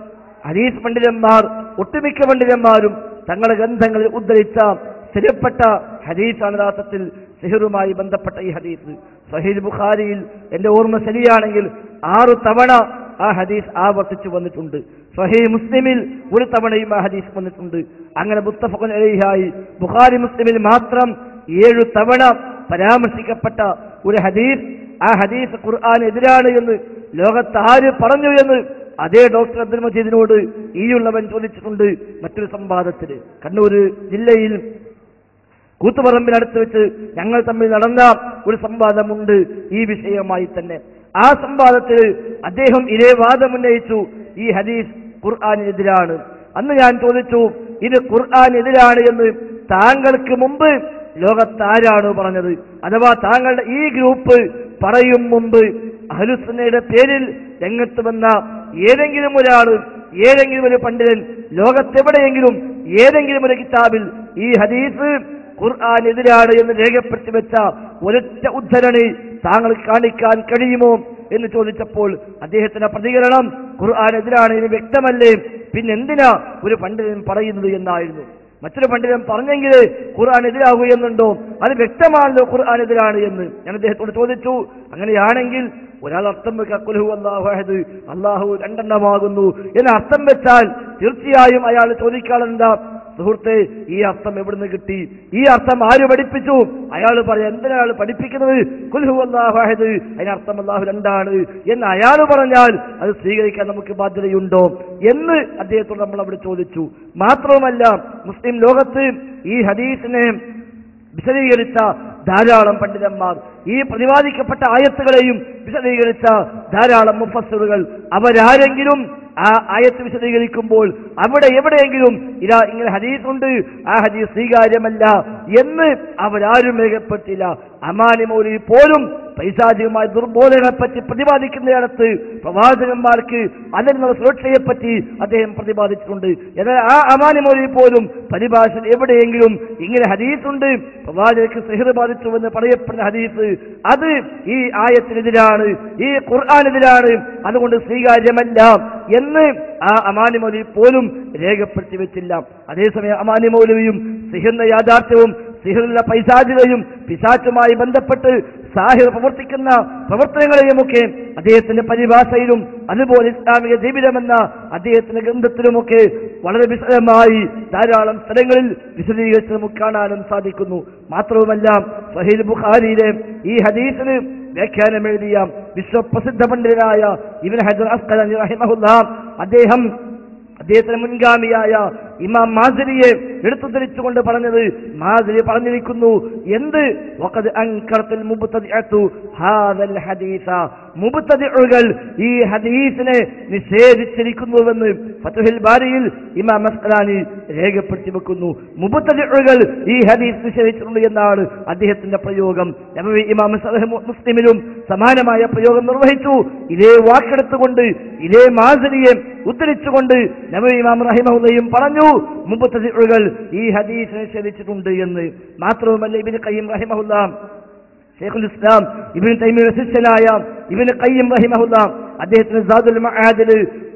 ഹദീസ് പണ്ഡിതന്മാർ ഒട്ടുമിക്ക പണ്ഡിതന്മാരും തങ്ങളുടെ ഗ്രന്ഥങ്ങളിൽ ഉദ്ധരിച്ച സ്ഥിരപ്പെട്ട ഹദീസാണ് യഥാർത്ഥത്തിൽ സിഹറുമായി ബന്ധപ്പെട്ട ഈ ഹദീസ് സഹീദ് ബുഖാരിയിൽ എന്റെ ഓർമ്മ ശരിയാണെങ്കിൽ ആറു തവണ ആ ഹദീസ് ആവർത്തിച്ചു വന്നിട്ടുണ്ട് സഹീ മുസ്ലിമിൽ ഒരു തവണയും ആ ഹദീസ് വന്നിട്ടുണ്ട് അങ്ങനെ മുത്തഫഖുൻ അലൈഹായി ബുഖാരി മുസ്ലിമിൽ മാത്രം ഏഴു തവണ പരാമർശിക്കപ്പെട്ട ഒരു ഹദീസ് ആ ഹദീസ് ഖുർആൻ എതിരാണ് എന്ന് ലോകത്ത് ആര് പറഞ്ഞു എന്ന് അതേ ഡോക്ടർ അബ്ദുൽ മജീദിനോട് ഈയുള്ളവൻ ചോദിച്ചിട്ടുണ്ട് മറ്റൊരു സംവാദത്തിൽ കണ്ണൂർ ജില്ലയിൽ കൂത്തുപറമ്പിനടുത്ത് വെച്ച് ഞങ്ങൾ തമ്മിൽ നടന്ന ഒരു സംവാദമുണ്ട് ഈ വിഷയമായി തന്നെ ആ സംവാദത്തിൽ അദ്ദേഹം ഇതേ വാദമുന്നയിച്ചു ഈ ഹദീസ് ഖുർആാനെതിരാണ് അന്ന് ഞാൻ ചോദിച്ചു ഇത് ഖുർആാനെതിരാണ് എന്ന് താങ്കൾക്ക് മുമ്പ് ലോകത്താരാണ് പറഞ്ഞത് അഥവാ താങ്കളുടെ ഈ ഗ്രൂപ്പ് പറയും മുമ്പ് അഹലുസുന്നയുടെ പേരിൽ രംഗത്ത് വന്ന ഏതെങ്കിലും ഒരാൾ ഏതെങ്കിലും ഒരു പണ്ഡിതൻ ലോകത്തെവിടെയെങ്കിലും ഏതെങ്കിലും ഒരു കിതാബിൽ ഈ ഹദീസ് ഖുർആാനെതിരാണ് എന്ന് രേഖപ്പെടുത്തി വെച്ച ഒരൊറ്റ ഉദ്ധരണി താങ്കൾ കാണിക്കാൻ കഴിയുമോ എന്ന് ചോദിച്ചപ്പോൾ അദ്ദേഹത്തിന്റെ പ്രതികരണം ഖുർആാനെതിരാണ് എന്ന് വ്യക്തമല്ലേ പിന്നെ എന്തിനാ ഒരു പണ്ഡിതൻ പറയുന്നത് എന്നായിരുന്നു മറ്റൊരു പണ്ഡിതൻ പറഞ്ഞെങ്കിൽ ഖുർആൻ എതിരാകുമെന്നുണ്ടോ അത് വ്യക്തമാണല്ലോ ഖുർആൻ എതിരാണ് എന്ന് ഞാൻ അദ്ദേഹത്തോട് ചോദിച്ചു അങ്ങനെയാണെങ്കിൽ ഒരാൾ അർത്ഥം വെക്കുക കുലഹു അള്ളാഹു അഹദ് അള്ളാഹു രണ്ടെണ്ണമാകുന്നു എന്ന് അർത്ഥം വെച്ചാൽ തീർച്ചയായും അയാൾ ചോദിക്കാളെന്താ സുഹൃത്തെ ഈ അർത്ഥം എവിടുന്ന് കിട്ടി ഈ അർത്ഥം ആര് പഠിപ്പിച്ചു അയാൾ പറയാം എന്തിനാ അയാൾ പഠിപ്പിക്കുന്നത് കുൽഹു അള്ളാഹു അഹദ് അതിനർത്ഥം അള്ളാഹു രണ്ടാണ് എന്ന് അയാൾ പറഞ്ഞാൽ അത് സ്വീകരിക്കാൻ നമുക്ക് ബാധ്യതയുണ്ടോ എന്ന് അദ്ദേഹത്തോട് നമ്മൾ അവിടെ ചോദിച്ചു മാത്രവുമല്ല മുസ്ലിം ലോകത്ത് ഈ ഹദീസിനെ വിശദീകരിച്ച ധാരാളം പണ്ഡിതന്മാർ ഈ പ്രതിപാദിക്കപ്പെട്ട ആയത്തുകളെയും വിശദീകരിച്ച ധാരാളം മുഫസ്സറുകൾ അവരാരെങ്കിലും ആ ആയത്ത് വിശദീകരിക്കുമ്പോൾ അവിടെ എവിടെയെങ്കിലും ഇതാ ഇങ്ങനെ ഹദീസ് ഉണ്ട് ആ ഹദീസ് സ്വീകാര്യമല്ല എന്ന് അവരാരും രേഖപ്പെട്ടില്ല അമാനി മൗലി പോലും പൈശാചികമായ ദുർബോധനങ്ങളെപ്പറ്റി പ്രതിപാദിക്കുന്നിടത്ത് പ്രവാചകന്മാർക്ക് അതിനുള്ള സുരക്ഷയെപ്പറ്റി അദ്ദേഹം പ്രതിപാദിച്ചിട്ടുണ്ട് എന്നാൽ ആ അമാനി മൗലി പോലും പരിഭാഷ എവിടെയെങ്കിലും ഇങ്ങനെ ഹദീസ് ഉണ്ട് പ്രവാചകർക്ക് സിഹർ ബാധിച്ചുവെന്ന് പറയപ്പെടുന്ന ഹദീസ് അത് ഈ ആയത്തിനെതിരാണ് ഈ ഖുർആാനെതിരാണ് അതുകൊണ്ട് സ്വീകാര്യമല്ല എന്ന് ആ അമാനി മൗലവി പോലും രേഖപ്പെടുത്തി വെച്ചില്ല അതേസമയം അമാനി മൗലവിയും സിഹിറിന്റെ യാഥാർത്ഥ്യവും സിഹിറിന്റെ പൈശാചികയും പിശാച്ചുമായി ബന്ധപ്പെട്ട് സാഹിർ പ്രവർത്തിക്കുന്ന പ്രവർത്തനങ്ങളെയുമൊക്കെ അദ്ദേഹത്തിന്റെ പരിഭാഷയിലും അതുപോലെ ഇസ്ലാമിക ജീവിതമെന്ന അദ്ദേഹത്തിന്റെ ഗ്രന്ഥത്തിലുമൊക്കെ വളരെ വിശദമായി ധാരാളം സ്ഥലങ്ങളിൽ വിശദീകരിച്ച് നമുക്ക് കാണാനും സാധിക്കുന്നു മാത്രവുമല്ല സഹീൽ ബുഖാരിയിലെ ഈ ഹദീസിന് വ്യാഖ്യാനം എഴുതിയ വിശ്വപ്രസിദ്ധ പണ്ഡിതനായ ഇബിൻ ഹജർ അസ്കലി റഹിമഹുല്ല അദ്ദേഹം അദ്ദേഹത്തിന് മുൻഗാമിയായ ഇമാം മാസിരിയെ എടുത്തു ധരിച്ചുകൊണ്ട് പറഞ്ഞത് മാസിരി പറഞ്ഞിരിക്കുന്നു എന്ത് വഖദ് അൻകറത്തുൽ മുബ്തദിഅതു ഹാദൽ ഹദീസ മുബ്തദിഉകൾ ഈ ഹദീസിനെ നിഷേധിച്ചിരിക്കുന്നുവെന്ന് ഫതുഹിൽ ബാരിയിൽ ഇമാം അസ്കലാനി രേഖപ്പെടുത്തി വെക്കുന്നു മുബ്തദിഉകൾ ഈ ഹദീസ് നിഷേധിച്ചിട്ടുണ്ട് എന്നാണ് അദ്ദേഹത്തിന്റെ പ്രയോഗം നബവി ഇമാം സലഹ് മുസ്ലിമിലും സമാനമായ പ്രയോഗം നിർവഹിച്ചു ഇതേ വാക്കെടുത്തുകൊണ്ട് ഇതേ മാസിരിയെ ഉദ്ധരിച്ചുകൊണ്ട് നബി ഇമാം റഹിമഹുല്ലയും പറഞ്ഞു മുമ്പത്തതികൾ ഈ ഹദീസ് നിഷേധിച്ചിട്ടുണ്ട് എന്ന് മാത്രവുമല്ല ഇബിന് കയ്യം റഹിമഹുല്ല ഷെയ്ഖുൽ ഇസ്ലാം ഇബിന് തൈമിയുടെ ശിഷ്യനായ ഇബിന് കയ്യം റഹിമഹുല്ല അദ്ദേഹത്തിന് സാദുൽ മഹാദിൽ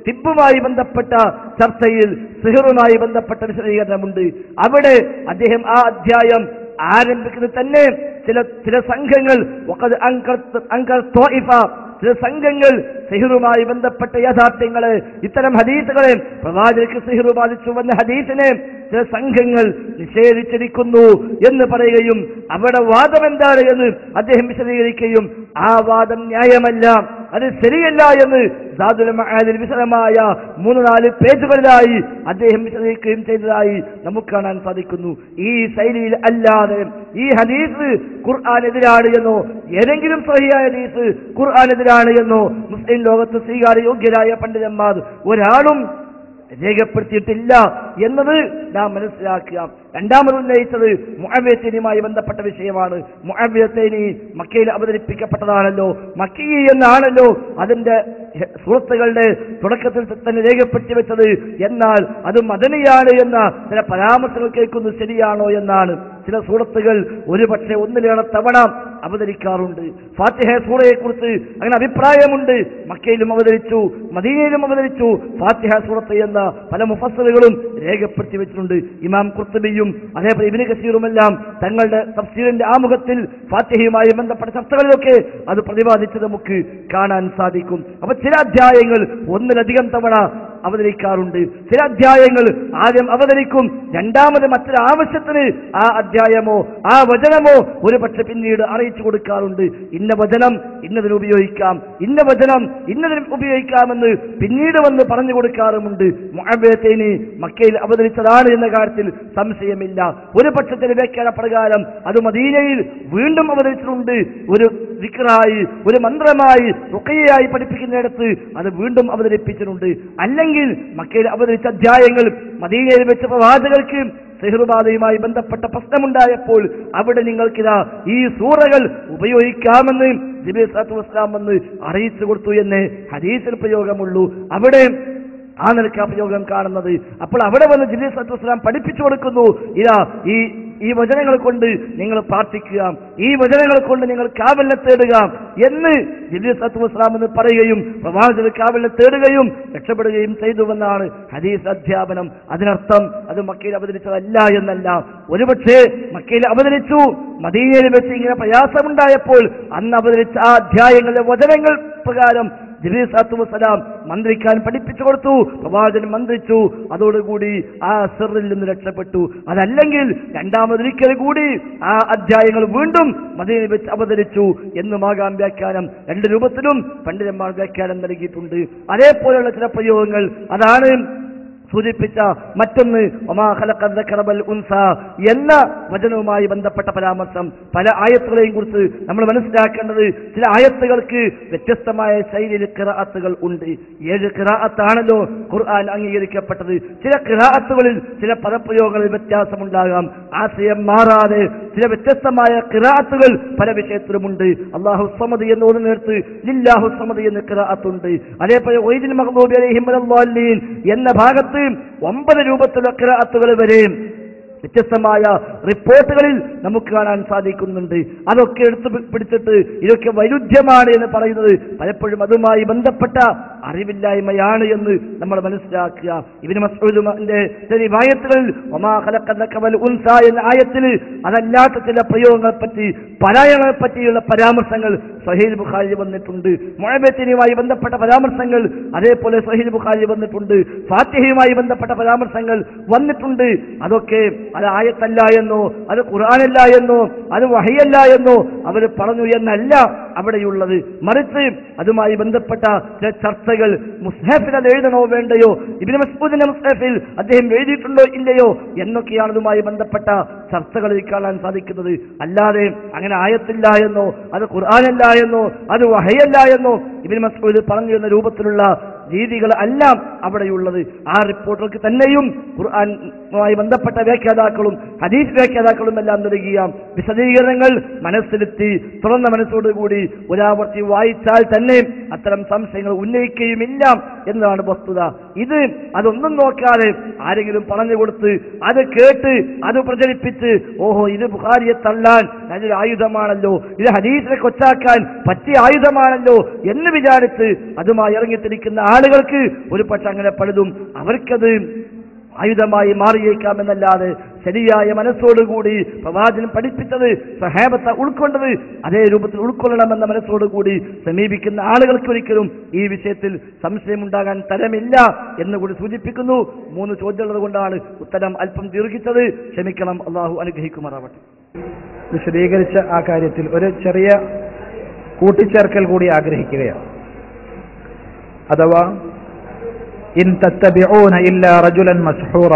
തിബുമായി ബന്ധപ്പെട്ട ചർച്ചയിൽ സിഹറുമായി ബന്ധപ്പെട്ട വിശദീകരണമുണ്ട് അവിടെ അദ്ദേഹം ആ അധ്യായം ആരംഭിക്കുന്നത് തന്നെ ചില ചില സംഘങ്ങൾ വഖദ് അൻകർ- അൻകർ ത്വായിഫ, ചില സംഘങ്ങൾ സിഹിറുമായി ബന്ധപ്പെട്ട യാഥാർത്ഥ്യങ്ങളെ ഇത്തരം ഹദീസുകളെ പ്രവാചകർക്ക് സിഹിറു ബാധിച്ചു വന്ന ഹദീസിനെ ചില സംഘങ്ങൾ നിഷേധിച്ചിരിക്കുന്നു എന്ന് പറയുകയും അവിടെ വാദം എന്താണ് എന്ന് അദ്ദേഹം വിശദീകരിക്കുകയും ആ വാദം ന്യായമല്ല അത് ശരിയല്ല എന്ന് സാദുൽ മആദിൽ വിശദമായ മൂന്ന് നാല് പേജുകളിലായി അദ്ദേഹം വിശദീകരിക്കുകയും ചെയ്തതായി നമുക്ക് കാണാൻ സാധിക്കുന്നു ഈ ശൈലിയിൽ അല്ലാതെ ഈ ഹദീസ് ഖുർആാനെതിരാണ് എന്നോ ഏതെങ്കിലും സഹിയായ ഹദീസ് ഖുർആാനെതിരാണ് എന്നോ മുസ്ലിം ലോകത്ത് സ്വീകാര്യോഗ്യരായ പണ്ഡിതന്മാർ ഒരാളും രേഖപ്പെടുത്തിയിട്ടില്ല എന്നത് നാം മനസ്സിലാക്കുക രണ്ടാമത് ഉന്നയിച്ചത് മുഅവ്യത്തേനിയുമായി ബന്ധപ്പെട്ട വിഷയമാണ് മുഅവ്യത്തേനി മക്കയിൽ അവതരിപ്പിക്കപ്പെട്ടതാണല്ലോ മക്കി എന്നാണല്ലോ അതിന്റെ സുഹൃത്തുക്കളുടെ തുടക്കത്തിൽ തന്നെ രേഖപ്പെടുത്തി വെച്ചത് എന്നാൽ അത് മദനിയാണ് എന്ന ചില പരാമർശങ്ങൾ കേൾക്കുന്നത് ശരിയാണോ എന്നാണ് ചില സൂറത്തുകൾ ഒരുപക്ഷെ ഒന്നിലേറെ തവണ അവതരിക്കാറുണ്ട് ഫാത്തിഹ സൂറയെ കുറിച്ച് അങ്ങനെ അഭിപ്രായമുണ്ട് മക്കയിലും അവതരിച്ചു മദീനയിലും അവതരിച്ചു ഫാത്തിഹ സൂറത്ത് എന്ന പല മുഫസ്സറുകളും രേഖപ്പെടുത്തി വെച്ചിട്ടുണ്ട് ഇമാം കുർത്തുബിയും അതേപോലെ ഇബിന് കസീറുമെല്ലാം തങ്ങളുടെ തഫ്സീറിന്റെ ആമുഖത്തിൽ ഫാത്തിഹയുമായി ബന്ധപ്പെട്ട ചർച്ചകളിലൊക്കെ അത് പ്രതിപാദിച്ചത് നമുക്ക് കാണാൻ സാധിക്കും അപ്പൊ ചില അധ്യായങ്ങൾ ഒന്നിലധികം തവണ അവതരിക്കാറുണ്ട് ചില അധ്യായങ്ങൾ ആദ്യം അവതരിക്കും രണ്ടാമത് മറ്റൊരു ആവശ്യത്തിന് ആ അധ്യായമോ ആ വചനമോ ഒരു പക്ഷെ പിന്നീട് അറിയിച്ചു കൊടുക്കാറുണ്ട് ഇന്ന വചനം ഇന്നതിന് ഉപയോഗിക്കാം ഇന്ന വചനം ഇന്നതിന് ഉപയോഗിക്കാമെന്ന് പിന്നീട് വന്ന് പറഞ്ഞു കൊടുക്കാറുമുണ്ട് മുഅബേത്തേനി മക്കയിൽ അവതരിച്ചതാണ് എന്ന കാര്യത്തിൽ സംശയമില്ല ഒരു പക്ഷത്തിന്റെ വ്യാഖ്യാന പ്രകാരം അത് മദീനയിൽ വീണ്ടും അവതരിച്ചിട്ടുണ്ട് ഒരു വിക്രായി ഒരു മന്ത്രമായി റുക്കയായി പഠിപ്പിക്കുന്നിടത്ത് അത് വീണ്ടും അവതരിപ്പിച്ചിട്ടുണ്ട് അല്ലെങ്കിൽ മക്കയിൽ അവതരിച്ച അധ്യായങ്ങൾ മദീനയിൽ വെച്ച പ്രവാചകർക്ക് സെഹ്റുബാധയുമായി ബന്ധപ്പെട്ട പ്രശ്നമുണ്ടായപ്പോൾ അവിടെ നിങ്ങൾക്കിതാ ഈ സൂറകൾ ഉപയോഗിക്കാമെന്ന് ജിബി സാത്തു വസ്ലാം വന്ന് അറിയിച്ചു കൊടുത്തു എന്ന് ഹദീസിൽ പ്രയോഗമുള്ളൂ അവിടെ ആ നിലയ്ക്ക് ആ പ്രയോഗം കാണുന്നത് അപ്പോൾ അവിടെ വന്ന് ജിബി സാത്തു വസ്ലാം പഠിപ്പിച്ചു കൊടുക്കുന്നു ഇതാ ഈ ഈ വചനങ്ങൾ കൊണ്ട് നിങ്ങൾ പ്രാർത്ഥിക്കുക ഈ വചനങ്ങൾ കൊണ്ട് നിങ്ങൾ കാവലിനെ തേടുക എന്ന് ജിബി സാത്തു വസ്ലാം എന്ന് പറയുകയും പ്രവാചകർ കാവലിനെ തേടുകയും രക്ഷപ്പെടുകയും ചെയ്തുവെന്നാണ് ഹദീസ് അധ്യാപനം അതിനർത്ഥം അത് മക്കയിൽ അവതരിച്ചതല്ല എന്നല്ല ഒരുപക്ഷെ മക്കയിൽ അവതരിച്ചു മദീനയിൽ വെച്ച് ഇങ്ങനെ പ്രയാസമുണ്ടായപ്പോൾ അന്ന് അവതരിച്ച ആ അധ്യായങ്ങളിലെ വചനങ്ങൾ പ്രകാരം ജിബീർ സാത്തു വസ്സലാം മന്ത്രിക്കാൻ പഠിപ്പിച്ചു കൊടുത്തു പ്രവാചകൻ മന്ത്രിച്ചു അതോടുകൂടി ആ സിറിൽ നിന്ന് രക്ഷപ്പെട്ടു അതല്ലെങ്കിൽ രണ്ടാമതൊരിക്കൽ കൂടി ആ അധ്യായങ്ങൾ വീണ്ടും മദീനയിൽ വെച്ച് അവതരിച്ചു എന്നുമാകാം വ്യാഖ്യാനം രണ്ട് രൂപത്തിലും പണ്ഡിതന്മാർ വ്യാഖ്യാനം നൽകിയിട്ടുണ്ട് അതേപോലെയുള്ള ചില പ്രയോഗങ്ങൾ അതാണ് സൂചിപ്പിച്ച മറ്റൊന്ന് ഒമാ ഖലഖ ദക്കറ വൽ ഉൻസ എന്ന വചനവുമായി ബന്ധപ്പെട്ട പരാമർശം പല ആയത്തുകളെയും കുറിച്ച് നമ്മൾ മനസ്സിലാക്കേണ്ടത് ചില ആയത്തുകൾക്ക് വ്യത്യസ്തമായ ശൈലിയിൽ കിറാത്തുകൾ ഉണ്ട് ഏഴ് കിറാത്താണല്ലോ ഖുർആൻ അംഗീകരിക്കപ്പെട്ടത് ചില കിറാത്തുകളിൽ ചില പദപ്രയോഗങ്ങളിൽ വ്യത്യാസമുണ്ടാകാം ആശയം മാറാതെ ചില വ്യത്യസ്തമായ കിറാത്തുകൾ പല വിഷയത്തിലുമുണ്ട് അള്ളാഹു സമതി എന്ന് ഓർമ്മ നേർത്ത് ലില്ലാഹു സമതി എന്ന് കിറാത്തുണ്ട് അതേപോലെ ഒയ്ദിൻ മഹബൂബി അലൈഹിം വലദ്ദാലീൻ എന്ന ഭാഗത്ത് ഒമ്പത് രൂപത്തിലുള്ള കിറാത്തുകൾ വരെയും വ്യത്യസ്തമായ റിപ്പോർട്ടുകളിൽ നമുക്ക് കാണാൻ സാധിക്കുന്നുണ്ട് അതൊക്കെ എടുത്തു പി- പിടിച്ചിട്ട് ഇതൊക്കെ വൈരുദ്ധ്യമാണ് എന്ന് പറയുന്നത് പലപ്പോഴും അതുമായി ബന്ധപ്പെട്ട അറിവില്ലായ്മയാണ് എന്ന് നമ്മൾ മനസ്സിലാക്കുക ഇവന് മസൂദിന്റെ ചില വായത്തുകളിൽ ഒമാ ഖലഖന്നക വൽ ഉൻസ എന്ന ആയത്തിൽ അതല്ലാത്ത ചില പ്രയോഗങ്ങളെ പറ്റി പലായങ്ങളെ പറ്റിയുള്ള പരാമർശങ്ങൾ സഹീൽ ബുഖാരി വന്നിട്ടുണ്ട് മുഴബത്തിനുമായി ബന്ധപ്പെട്ട പരാമർശങ്ങൾ അതേപോലെ സഹീൽ ബുഖാരി വന്നിട്ടുണ്ട് ഫാത്തിഹയുമായി ബന്ധപ്പെട്ട പരാമർശങ്ങൾ വന്നിട്ടുണ്ട് അതൊക്കെ അത് ആയത്തല്ല എന്നോ അത് ഖുർആനല്ല എന്നോ അത് വഹയല്ല എന്നോ അവർ പറഞ്ഞു എന്നല്ല അവിടെയുള്ളത് മറിച്ച് അതുമായി ബന്ധപ്പെട്ട ചില ചർച്ചകൾ മുസ്ഹഫിൽ അത് എഴുതണോ വേണ്ടയോ ഇബിന് മസ്ബൂദിന്റെ മുസ്ഹഫിൽ അദ്ദേഹം എഴുതിയിട്ടുണ്ടോ ഇല്ലയോ എന്നൊക്കെയാണ് അതുമായി ബന്ധപ്പെട്ട ചർച്ചകളിൽ കാണാൻ സാധിക്കുന്നത് അല്ലാതെ അങ്ങനെ ആയത്തില്ല എന്നോ അത് ഖുർആനല്ല എന്നോ അത് വഹയല്ല എന്നോ ഇബിൻ മസ്ബൂദ് പറഞ്ഞു എന്ന രൂപത്തിലുള്ള രീതികൾ അല്ല അവിടെയുള്ളത് ആ റിപ്പോർട്ടർക്ക് തന്നെയും ഖുർആനുമായി ബന്ധപ്പെട്ട വ്യാഖ്യാതാക്കളും ഹദീസ് വ്യാഖ്യാതാക്കളും എല്ലാം നൽകിയ വിശദീകരണങ്ങൾ മനസ്സിലെത്തി തുറന്ന മനസ്സോടുകൂടി ഒരാവർത്തി വായിച്ചാൽ തന്നെ അത്തരം സംശയങ്ങൾ ഉന്നയിക്കുകയുമില്ല എന്നതാണ് വസ്തുത ഇത് അതൊന്നും നോക്കാതെ ആരെങ്കിലും പറഞ്ഞു കൊടുത്ത് അത് കേട്ട് അത് പ്രചരിപ്പിച്ച് ഓഹോ ഇത് ബുഹാരിയെ തള്ളാൻ നല്ലൊരു ആയുധമാണല്ലോ ഇത് ഹദീസിനെ കൊച്ചാക്കാൻ പറ്റിയ ആയുധമാണല്ലോ എന്ന് വിചാരിച്ച് അതുമായി ഇറങ്ങിത്തിരിക്കുന്ന ആളുകൾക്ക് ഒരു പക്ഷെ അങ്ങനെ പലതും അവർക്കത് ആയുധമായി മാറിയേക്കാമെന്നല്ലാതെ ശരിയായ മനസ്സോടുകൂടി പ്രവാചകൻ പഠിപ്പിച്ചത് സഹാബത്തെ ഉൾക്കൊണ്ടത് അതേ രൂപത്തിൽ ഉൾക്കൊള്ളണമെന്ന മനസ്സോടുകൂടി സമീപിക്കുന്ന ആളുകൾക്ക് ഒരിക്കലും ഈ വിഷയത്തിൽ സംശയമുണ്ടാകാൻ തരമില്ല എന്നുകൂടി സൂചിപ്പിക്കുന്നു മൂന്ന് ചോദ്യമുള്ളത് കൊണ്ടാണ് ഉത്തരം അല്പം ദീർഘിച്ചത് ക്ഷമിക്കണം അള്ളാഹു അനുഗ്രഹിക്കുമാറാവട്ടെ വിശദീകരിച്ച ആ കാര്യത്തിൽ ഒരു ചെറിയ കൂട്ടിച്ചേർക്കൽ കൂടി ആഗ്രഹിക്കുകയാണ് അഥവാ ഇൻ തത്തബിഊന ഇല്ല റജുലൻ മസ്ഹൂറ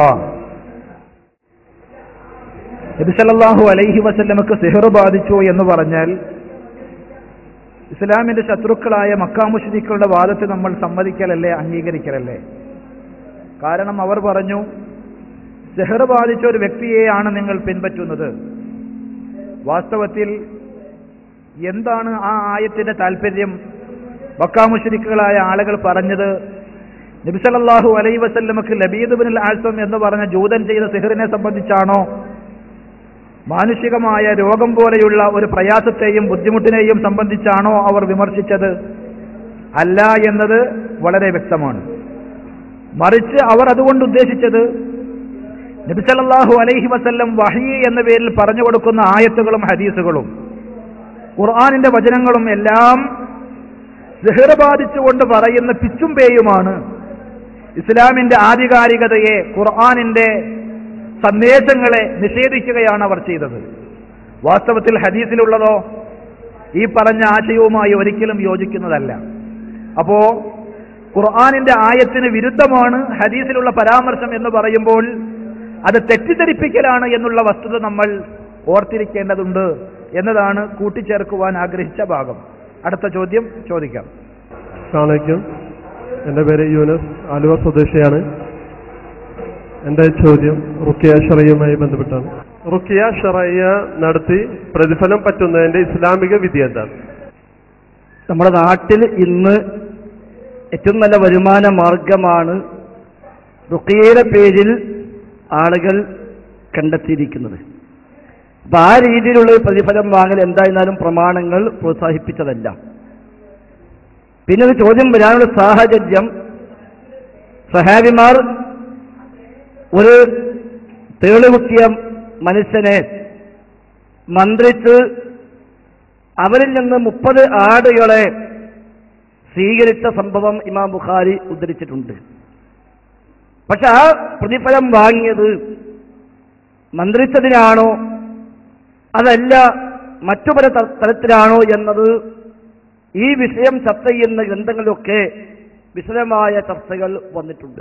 നബിസല്ലാഹു അലൈഹി വസല്ലമക്ക് സിഹർ ബാധിച്ചു എന്ന് പറഞ്ഞാൽ ഇസ്ലാമിന്റെ ശത്രുക്കളായ മക്കാമുഷരിക്കളുടെ വാദത്തെ നമ്മൾ സമ്മതിക്കലല്ലേ അംഗീകരിക്കലല്ലേ കാരണം അവർ പറഞ്ഞു സിഹർ ബാധിച്ച ഒരു വ്യക്തിയെയാണ് നിങ്ങൾ പിൻപറ്റുന്നത് വാസ്തവത്തിൽ എന്താണ് ആ ആയത്തിന്റെ താല്പര്യം വക്കാമുഷരിക്കുകളായ ആളുകൾ പറഞ്ഞത് നബിസലല്ലാഹു അലൈ വസല്ലമക്ക് ലബീദ് ബിൻ ആൽസം എന്ന് പറഞ്ഞ ജൂതൻ ചെയ്ത സിഹറിനെ സംബന്ധിച്ചാണോ മാനുഷികമായ രോഗം പോലെയുള്ള ഒരു പ്രയാസത്തെയും ബുദ്ധിമുട്ടിനെയും സംബന്ധിച്ചാണോ അവർ വിമർശിച്ചത് അല്ല എന്നത് വളരെ വ്യക്തമാണ് മറിച്ച് അവർ അതുകൊണ്ട് ഉദ്ദേശിച്ചത് നബിസലല്ലാഹു അലൈഹി വസല്ലം വഹി എന്ന പേരിൽ പറഞ്ഞു കൊടുക്കുന്ന ആയത്തുകളും ഹദീസുകളും ഖുർആാനിന്റെ വചനങ്ങളും എല്ലാം സിഹർ ബാധിച്ചുകൊണ്ട് പറയുന്ന പിച്ചും പേയുമാണ് ഇസ്ലാമിന്റെ ആധികാരികതയെ ഖുർആാനിന്റെ സന്ദേശങ്ങളെ നിഷേധിക്കുകയാണ് അവർ ചെയ്തത് വാസ്തവത്തിൽ ഹദീസിലുള്ളതോ ഈ പറഞ്ഞ ആശയവുമായി ഒരിക്കലും യോജിക്കുന്നതല്ല അപ്പോ ഖുർആാനിന്റെ ആയത്തിന് വിരുദ്ധമാണ് ഹദീസിലുള്ള പരാമർശം എന്ന് പറയുമ്പോൾ അത് തെറ്റിദ്ധരിപ്പിക്കലാണ് എന്നുള്ള വസ്തുത നമ്മൾ ഓർത്തിരിക്കേണ്ടതുണ്ട് എന്നതാണ് കൂട്ടിച്ചേർക്കുവാൻ ആഗ്രഹിച്ച ഭാഗം അടുത്ത ചോദ്യം ചോദിക്കാം അസ്സാമലൈക്കും എൻ്റെ പേര് യൂനസ് ആലുവ സ്വദേശിയാണ് എൻ്റെ ചോദ്യം റുക്കിയ ഷറയുമായി ബന്ധപ്പെട്ടാണ് റുക്കിയ ഷറയ്യ നടത്തി പ്രതിഫലം പറ്റുന്നതിന്റെ ഇസ്ലാമിക വിധി എന്താണ് നമ്മുടെ നാട്ടിൽ ഇന്ന് ഏറ്റവും നല്ല വരുമാന മാർഗമാണ് റുക്കിയയുടെ പേരിൽ ആളുകൾ കണ്ടെത്തിയിരിക്കുന്നത് അപ്പൊ ആ രീതിയിലുള്ള ഒരു പ്രതിഫലം വാങ്ങൽ എന്തായിരുന്നാലും പ്രമാണങ്ങൾ പ്രോത്സാഹിപ്പിച്ചതല്ല പിന്നെ ഒരു ചോദ്യം വരാനുള്ള സാഹചര്യം സഹാബിമാർ ഒരു തേളുകുത്തിയ മനുഷ്യനെ മന്ത്രിച്ച് അവരിൽ നിന്ന് മുപ്പത് ആടുകളെ സ്വീകരിച്ച സംഭവം ഇമാം ബുഖാരി ഉദ്ധരിച്ചിട്ടുണ്ട് പക്ഷെ ആ പ്രതിഫലം വാങ്ങിയത് മന്ത്രിച്ചതിനാണോ അതല്ല മറ്റു പല ത- തരത്തിലാണോ എന്നത് ഈ വിഷയം ചർച്ച ചെയ്യുന്ന ഗ്രന്ഥങ്ങളിലൊക്കെ വിശദമായ ചർച്ചകൾ വന്നിട്ടുണ്ട്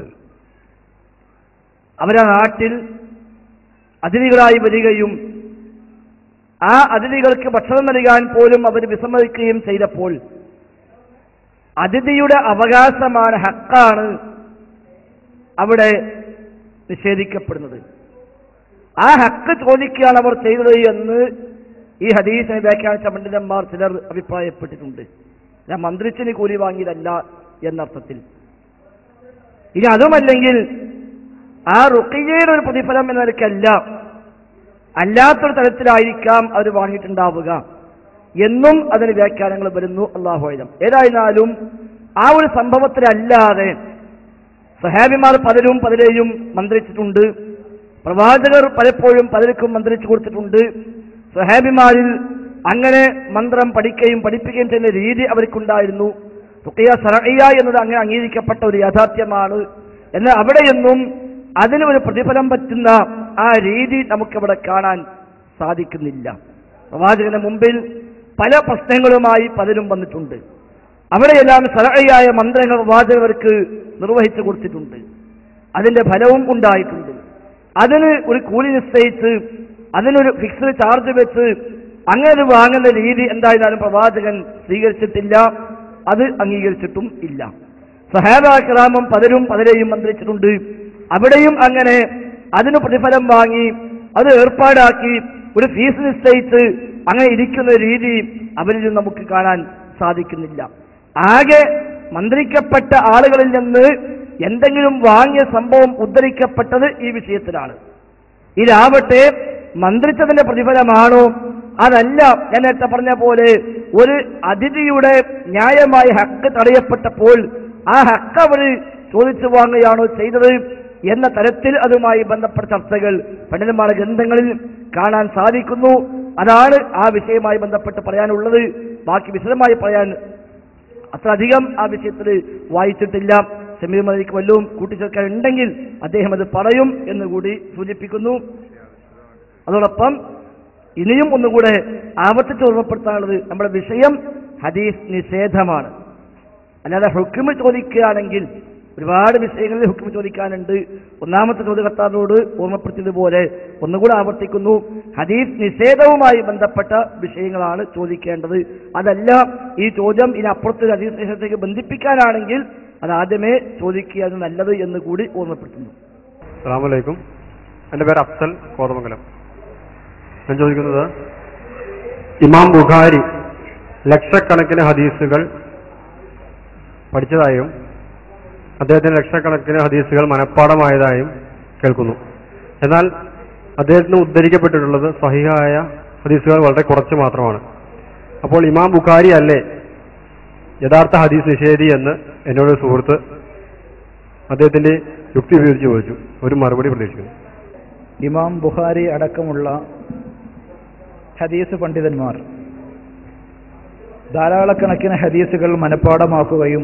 അവരെ നാട്ടിൽ അതിഥികളായി വരികയും ആ അതിഥികൾക്ക് ഭക്ഷണം നൽകാൻ പോലും അവർ വിസമ്മതിക്കുകയും ചെയ്തപ്പോൾ അതിഥിയുടെ അവകാശമാണ് ഹക്കാണ് അവിടെ നിഷേധിക്കപ്പെടുന്നത് ആ ഹക്ക് ചോദിക്കുകയാണ് അവർ ചെയ്തത് എന്ന് ഈ ഹദീസിനെ വ്യാഖ്യാനിച്ച പണ്ഡിതന്മാർ ചിലർ അഭിപ്രായപ്പെട്ടിട്ടുണ്ട് ഞാൻ മന്ത്രിച്ചിന് കൂലി വാങ്ങിയതല്ല എന്നർത്ഥത്തിൽ ഇനി അതുമല്ലെങ്കിൽ ആ റുക്കിയയുടെ ഒരു പ്രതിഫലം എന്ന നിലയ്ക്കല്ല അല്ലാത്തൊരു തരത്തിലായിരിക്കാം അവർ വാങ്ങിയിട്ടുണ്ടാവുക എന്നും അതിന് വ്യാഖ്യാനങ്ങൾ വരുന്നു അള്ളാഹുലം ഏതായിരുന്നാലും ആ ഒരു സംഭവത്തിലല്ലാതെ സഹാബിമാർ പലരും പലരെയും മന്ത്രിച്ചിട്ടുണ്ട് പ്രവാചകർ പലപ്പോഴും പലർക്കും മന്ത്രിച്ചു കൊടുത്തിട്ടുണ്ട് സഹാബിമാരിൽ അങ്ങനെ മന്ത്രം പഠിക്കുകയും പഠിപ്പിക്കുകയും ചെയ്യുന്ന രീതി അവർക്കുണ്ടായിരുന്നു റുക്കിയ സറയ്യ എന്നത് അങ്ങനെ അംഗീകരിക്കപ്പെട്ട ഒരു യാഥാർത്ഥ്യമാണ് എന്നാൽ അവിടെയൊന്നും അതിന് ഒരു പ്രതിഫലം പറ്റുന്ന ആ രീതി നമുക്കവിടെ കാണാൻ സാധിക്കുന്നില്ല പ്രവാചകന് മുമ്പിൽ പല പ്രശ്നങ്ങളുമായി പലരും വന്നിട്ടുണ്ട് അവിടെയെല്ലാം സറയായ മന്ത്രങ്ങൾ പ്രവാചകർക്ക് നിർവഹിച്ചു കൊടുത്തിട്ടുണ്ട് അതിന്റെ ഫലവും ഉണ്ടായിട്ടുണ്ട് അതിന് ഒരു കൂലി നിശ്ചയിച്ച് അതിനൊരു ഫിക്സ്ഡ് ചാർജ് വെച്ച് അങ്ങനെ വാങ്ങുന്ന രീതി എന്തായാലും പ്രവാചകൻ സ്വീകരിച്ചിട്ടില്ല അത് അംഗീകരിച്ചിട്ടും ഇല്ല സഹാബാക്രാമം പലരും പലരെയും മന്ത്രിച്ചിട്ടുണ്ട് അവിടെയും അങ്ങനെ അതിന് പ്രതിഫലം വാങ്ങി അത് ഏർപ്പാടാക്കി ഒരു ഫീസ് നിശ്ചയിച്ച് അങ്ങനെ ഇരിക്കുന്ന രീതി അവരിൽ നിന്ന് നമുക്ക് കാണാൻ സാധിക്കുന്നില്ല ആകെ മന്ത്രിക്കപ്പെട്ട ആളുകളിൽ നിന്ന് എന്തെങ്കിലും വാങ്ങിയ സംഭവം ഉദ്ധരിക്കപ്പെട്ടത് ഈ വിഷയത്തിലാണ് ഇതാവട്ടെ മന്ത്രിച്ചതിന്റെ പ്രതിഫലമാണോ അതല്ല ഞാൻ നേരത്തെ പറഞ്ഞ പോലെ ഒരു അതിഥിയുടെ ന്യായമായ ഹക്ക് തടയപ്പെട്ടപ്പോൾ ആ ഹക്ക് അവർ ചോദിച്ചു വാങ്ങുകയാണോ ചെയ്തത് എന്ന തരത്തിൽ അതുമായി ബന്ധപ്പെട്ട ചർച്ചകൾ പണ്ഡിതന്മാരുടെ ഗ്രന്ഥങ്ങളിൽ കാണാൻ സാധിക്കുന്നു അതാണ് ആ വിഷയവുമായി ബന്ധപ്പെട്ട് പറയാനുള്ളത് ബാക്കി വിശദമായി പറയാൻ അത്ര അധികം ആ വിഷയത്തിൽ വായിച്ചിട്ടില്ല സമീർ മതിക്ക് വല്ലതും കൂട്ടിച്ചേർക്കാൻ ഉണ്ടെങ്കിൽ അദ്ദേഹം അത് പറയും എന്ന് കൂടി സൂചിപ്പിക്കുന്നു അതോടൊപ്പം ഇനിയും ഒന്നുകൂടെ ആവർത്തിച്ച് ഓർമ്മപ്പെടുത്താനുള്ളത് നമ്മുടെ വിഷയം ഹദീസ് നിഷേധമാണ് അല്ലാതെ ഹുക്കുമ് ചോദിക്കുകയാണെങ്കിൽ ഒരുപാട് വിഷയങ്ങളിൽ ഹുക്കുമ് ചോദിക്കാനുണ്ട് ഒന്നാമത്തെ ചോദ്യകർത്താവിനോട് ഓർമ്മപ്പെടുത്തിയതുപോലെ ഒന്നുകൂടെ ആവർത്തിക്കുന്നു ഹദീസ് നിഷേധവുമായി ബന്ധപ്പെട്ട വിഷയങ്ങളാണ് ചോദിക്കേണ്ടത് അതല്ല ഈ ചോദ്യം ഇതിനപ്പുറത്ത് ഹദീസ് നിഷേധത്തേക്ക് ബന്ധിപ്പിക്കാനാണെങ്കിൽ അത് ആദ്യമേ ചോദിക്കുകയാണ് നല്ലത് എന്ന് കൂടി ഓർമ്മപ്പെടുത്തുന്നു അസ്സാമലൈക്കും എൻ്റെ പേര് അഫ്സൽ കോതമംഗലം ഞാൻ ചോദിക്കുന്നത് ഇമാം ബുഖാരി ലക്ഷക്കണക്കിന് ഹദീസുകൾ പഠിച്ചതായും അദ്ദേഹത്തിന് ലക്ഷക്കണക്കിന് ഹദീസുകൾ മനഃപ്പാടമായതായും കേൾക്കുന്നു എന്നാൽ അദ്ദേഹത്തിന് ഉദ്ധരിക്കപ്പെട്ടിട്ടുള്ളത് സഹിഹായ ഹദീസുകൾ വളരെ കുറച്ച് മാത്രമാണ് അപ്പോൾ ഇമാം ബുഖാരി അല്ലേ യഥാർത്ഥ ഹദീസ് നിഷേധി എന്ന് എന്നോട് ഒരു സുഹൃത്ത് അദ്ദേഹത്തിന്റെ യുക്തി ഉപയോഗിച്ച് ചോദിച്ചു ഒരു മറുപടി പ്രതീക്ഷിക്കുന്നു ഇമാം ബുഖാരി അടക്കമുള്ള ഹദീസ് പണ്ഡിതന്മാർ ധാരാളക്കണക്കിന് ഹദീസുകൾ മനഃപ്പാടമാക്കുകയും